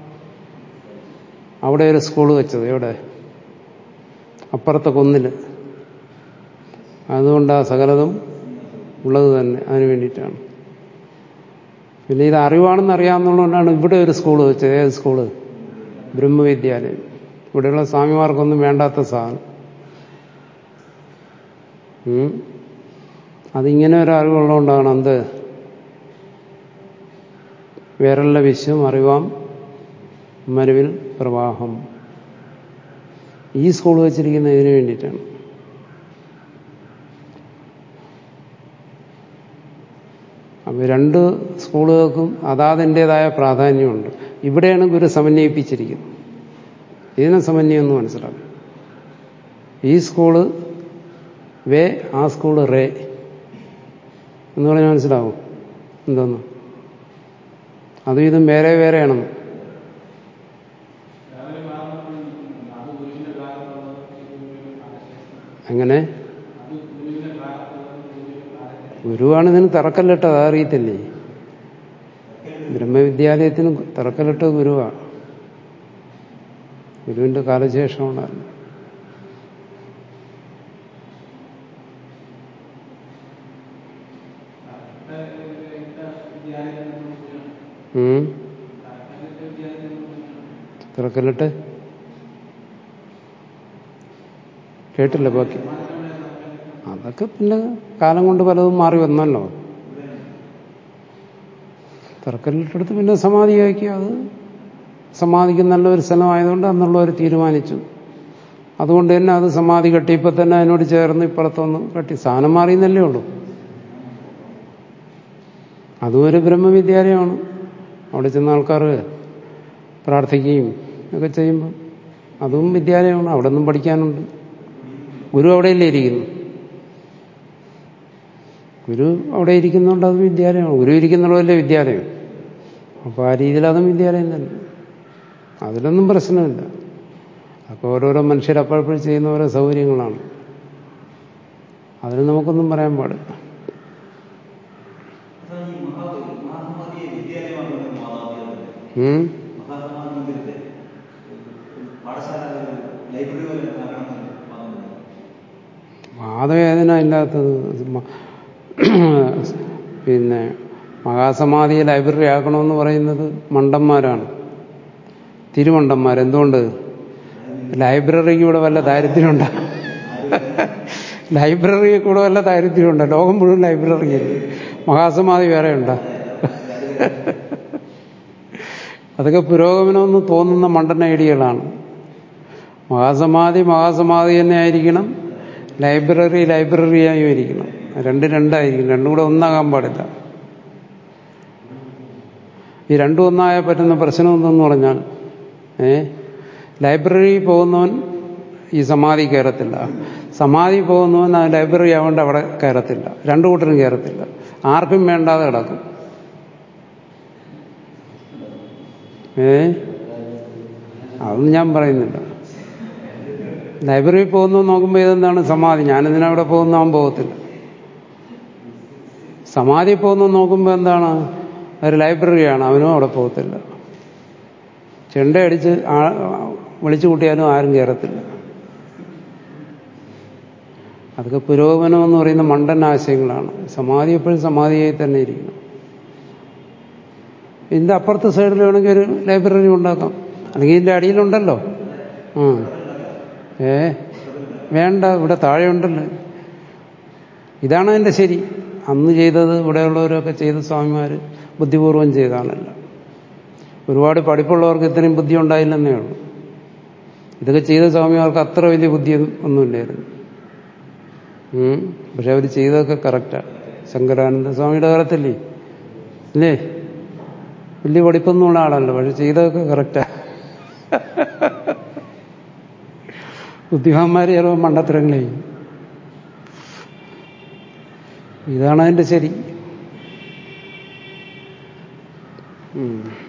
അവിടെ ഒരു സ്കൂൾ വെച്ചത് എവിടെ അപ്പുറത്തെ കുന്നില് അതുകൊണ്ട് ആ സകലതും ഉള്ളത് തന്നെ അതിനു വേണ്ടിയിട്ടാണ് പിന്നെ ഇത് അറിവാണെന്ന് അറിയാവുന്നതുകൊണ്ടാണ് ഇവിടെ ഒരു സ്കൂൾ വെച്ചത് ഏത് സ്കൂള് ബ്രഹ്മവിദ്യാലയം ഇവിടെയുള്ള സ്വാമിമാർക്കൊന്നും വേണ്ടാത്ത സാധനം ഉം. അതിങ്ങനെ ഒരു അറിവുള്ളതുകൊണ്ടാണ് എന്ത് വേറെല്ല വിശ്വം അറിവാം മരുവിൽ പ്രവാഹം ഈ സ്കൂൾ വെച്ചിരിക്കുന്ന ഇതിനു വേണ്ടിയിട്ടാണ് അപ്പൊ രണ്ട് സ്കൂളുകൾക്കും അതാതിൻ്റെതായ പ്രാധാന്യമുണ്ട് ഇവിടെയാണ് ഗുരു സമന്വയിപ്പിച്ചിരിക്കുന്നത് ഇതിനെ സമന്വയം എന്ന് മനസ്സിലാക്കും ഈ സ്കൂള് വേ ആ സ്കൂള് റേ എന്ന് പറഞ്ഞാൽ മനസ്സിലാവും എന്തോന്ന് അതും ഇതും വേറെ വേറെയാണെന്ന് എങ്ങനെ ഗുരുവാണ് ഇതിന് തറക്കല്ലിട്ടത് അതറിയത്തില്ലേ ബ്രഹ്മവിദ്യാലയത്തിന് തറക്കല്ലിട്ട ഗുരുവാണ് ഗുരുവിന്റെ കാലശേഷമുണ്ടായിരുന്നു ഉം. തുറക്കല്ലിട്ട് കേട്ടില്ല ബാക്കി അതൊക്കെ പിന്നെ കാലം കൊണ്ട് പലതും മാറി വന്നല്ലോ തുറക്കല്ലിട്ടെടുത്ത് പിന്നെ സമാധിയാക്കി അത് സമാധിക്ക് നല്ലൊരു സ്ഥലമായതുകൊണ്ട് അന്നുള്ളവർ തീരുമാനിച്ചു അതുകൊണ്ട് തന്നെ അത് സമാധി കെട്ടിയപ്പോൾ തന്നെ അതിനോട് ചേർന്ന് ഇപ്പുറത്തൊന്ന് കെട്ടി സ്ഥാനം മാറിയെന്നല്ലേ ഉള്ളൂ അതും ഒരു ബ്രഹ്മവിദ്യാലയമാണ് അവിടെ ചെന്ന ആൾക്കാർ പ്രാർത്ഥിക്കുകയും ഒക്കെ ചെയ്യുമ്പോൾ അതും വിദ്യാലയമാണ് അവിടെ നിന്നും പഠിക്കാനുണ്ട് ഗുരു അവിടെയല്ലേ ഇരിക്കുന്നു ഗുരു അവിടെ ഇരിക്കുന്നുണ്ട് അത് വിദ്യാലയമാണ് ഗുരു ഇരിക്കുന്നുള്ളതല്ലേ വിദ്യാലയം അപ്പോൾ ആ രീതിയിൽ അതും വിദ്യാലയം തന്നെ അതിലൊന്നും പ്രശ്നമില്ല അപ്പോൾ ഓരോരോ മനുഷ്യർ അപ്പോഴപ്പോഴും ചെയ്യുന്ന ഓരോ സൗകര്യങ്ങളാണ് അതിന് നമുക്കൊന്നും പറയാൻ പാടില്ല അതാണ് ഈ മഹാ മഹാസമാധിയെ വിദ്യാലയമാക്കുന്നത് മാതാപിതാക്കളെ ഉം? മഹാസമാധി മന്ദിരത്തെ പാഠശാല ലൈബ്രറി പോലെ ആക്കണമെന്ന് പറഞ്ഞത് വാദവേദന ഇല്ലാത്തത് മ- പിന്നെ മഹാസമാധിയെ ലൈബ്രറി ആക്കണമെന്ന് പറയുന്നത് മണ്ടന്മാരാണ് തിരുമണ്ടന്മാർ എന്തുകൊണ്ട് ലൈബ്രറിക്ക് ഇവിടെ വല്ല ദാരിദ്ര്യമുണ്ടോ ലൈബ്രറിയിൽ കൂടെ വല്ല ദാരിദ്ര്യമുണ്ടോ ലോകം മുഴുവൻ ലൈബ്രറി മഹാസമാധി വേറെ ഉണ്ടോ അതൊക്കെ പുരോഗമനമെന്ന് തോന്നുന്ന മണ്ടൻ ഐഡിയകളാണ് മഹാസമാധി മഹാസമാധി തന്നെ ആയിരിക്കണം ലൈബ്രറി ലൈബ്രറിയായും ഇരിക്കണം രണ്ട് രണ്ടായിരിക്കും രണ്ടും കൂടെ ഒന്നാകാൻ പാടില്ല ഈ രണ്ടും ഒന്നായ പറ്റുന്ന പ്രശ്നം എന്തെന്ന് പറഞ്ഞാൽ ഏ ലൈബ്രറി പോകുന്നവൻ ഈ സമാധി കയറത്തില്ല സമാധി പോകുന്നവൻ ആ ലൈബ്രറി ആവേണ്ട അവിടെ കയറത്തില്ല രണ്ടു കൂട്ടരും കയറത്തില്ല ആർക്കും വേണ്ടാതെ കിടക്കും ഏ അതൊന്നും ഞാൻ പറയുന്നില്ല ലൈബ്രറി പോകുന്നു നോക്കുമ്പോൾ ഇതെന്താണ് സമാധി ഞാനിതിനവിടെ പോകുന്ന അവൻ പോകത്തില്ല സമാധി പോകുന്നു നോക്കുമ്പോൾ എന്താണ് ഒരു ലൈബ്രറിയാണ് അവനും അവിടെ പോകത്തില്ല ചെണ്ടയടിച്ച് ആ വിളിച്ചു കൂട്ടിയാലും ആരും കയറത്തില്ല അതൊക്കെ പുരോഗമനം എന്ന് പറയുന്ന മണ്ടൻ ആശയങ്ങളാണ് സമാധി എപ്പോഴും സമാധിയായി തന്നെ ഇരിക്കണം ഇതിന്റെ അപ്പുറത്തെ സൈഡിൽ വേണമെങ്കിൽ ഒരു ലൈബ്രറി ഉണ്ടാക്കാം അല്ലെങ്കിൽ ഇതിന്റെ അടിയിലുണ്ടല്ലോ ആ ഏ വേണ്ട ഇവിടെ താഴെ ഉണ്ടല്ലോ ഇതാണ് അതിന്റെ ശരി അന്ന് ചെയ്തത് ഇവിടെയുള്ളവരൊക്കെ ചെയ്ത സ്വാമിമാർ ബുദ്ധിപൂർവം ചെയ്താണല്ല ഒരുപാട് പഠിപ്പുള്ളവർക്ക് ഇത്രയും ബുദ്ധി ഉണ്ടായില്ലെന്നേ ഉള്ളൂ ഇതൊക്കെ ചെയ്ത സ്വാമിമാർക്ക് അത്ര വലിയ ബുദ്ധി ഒന്നുമില്ലായിരുന്നു ഉം. പക്ഷെ അവർ ചെയ്തതൊക്കെ കറക്റ്റാണ് ശങ്കരാനന്ദ സ്വാമിയുടെ കാലത്തല്ലേ അല്ലേ വലിയ പഠിപ്പൊന്നുമുള്ള ആളല്ല പക്ഷെ ചെയ്തതൊക്കെ കറക്റ്റാ ബുദ്ധിമാന്മാർ ചിലപ്പോൾ മണ്ടത്തരങ്ങളെ ചെയ്യും. ഇതാണ് അതിന്റെ ശരി ഉം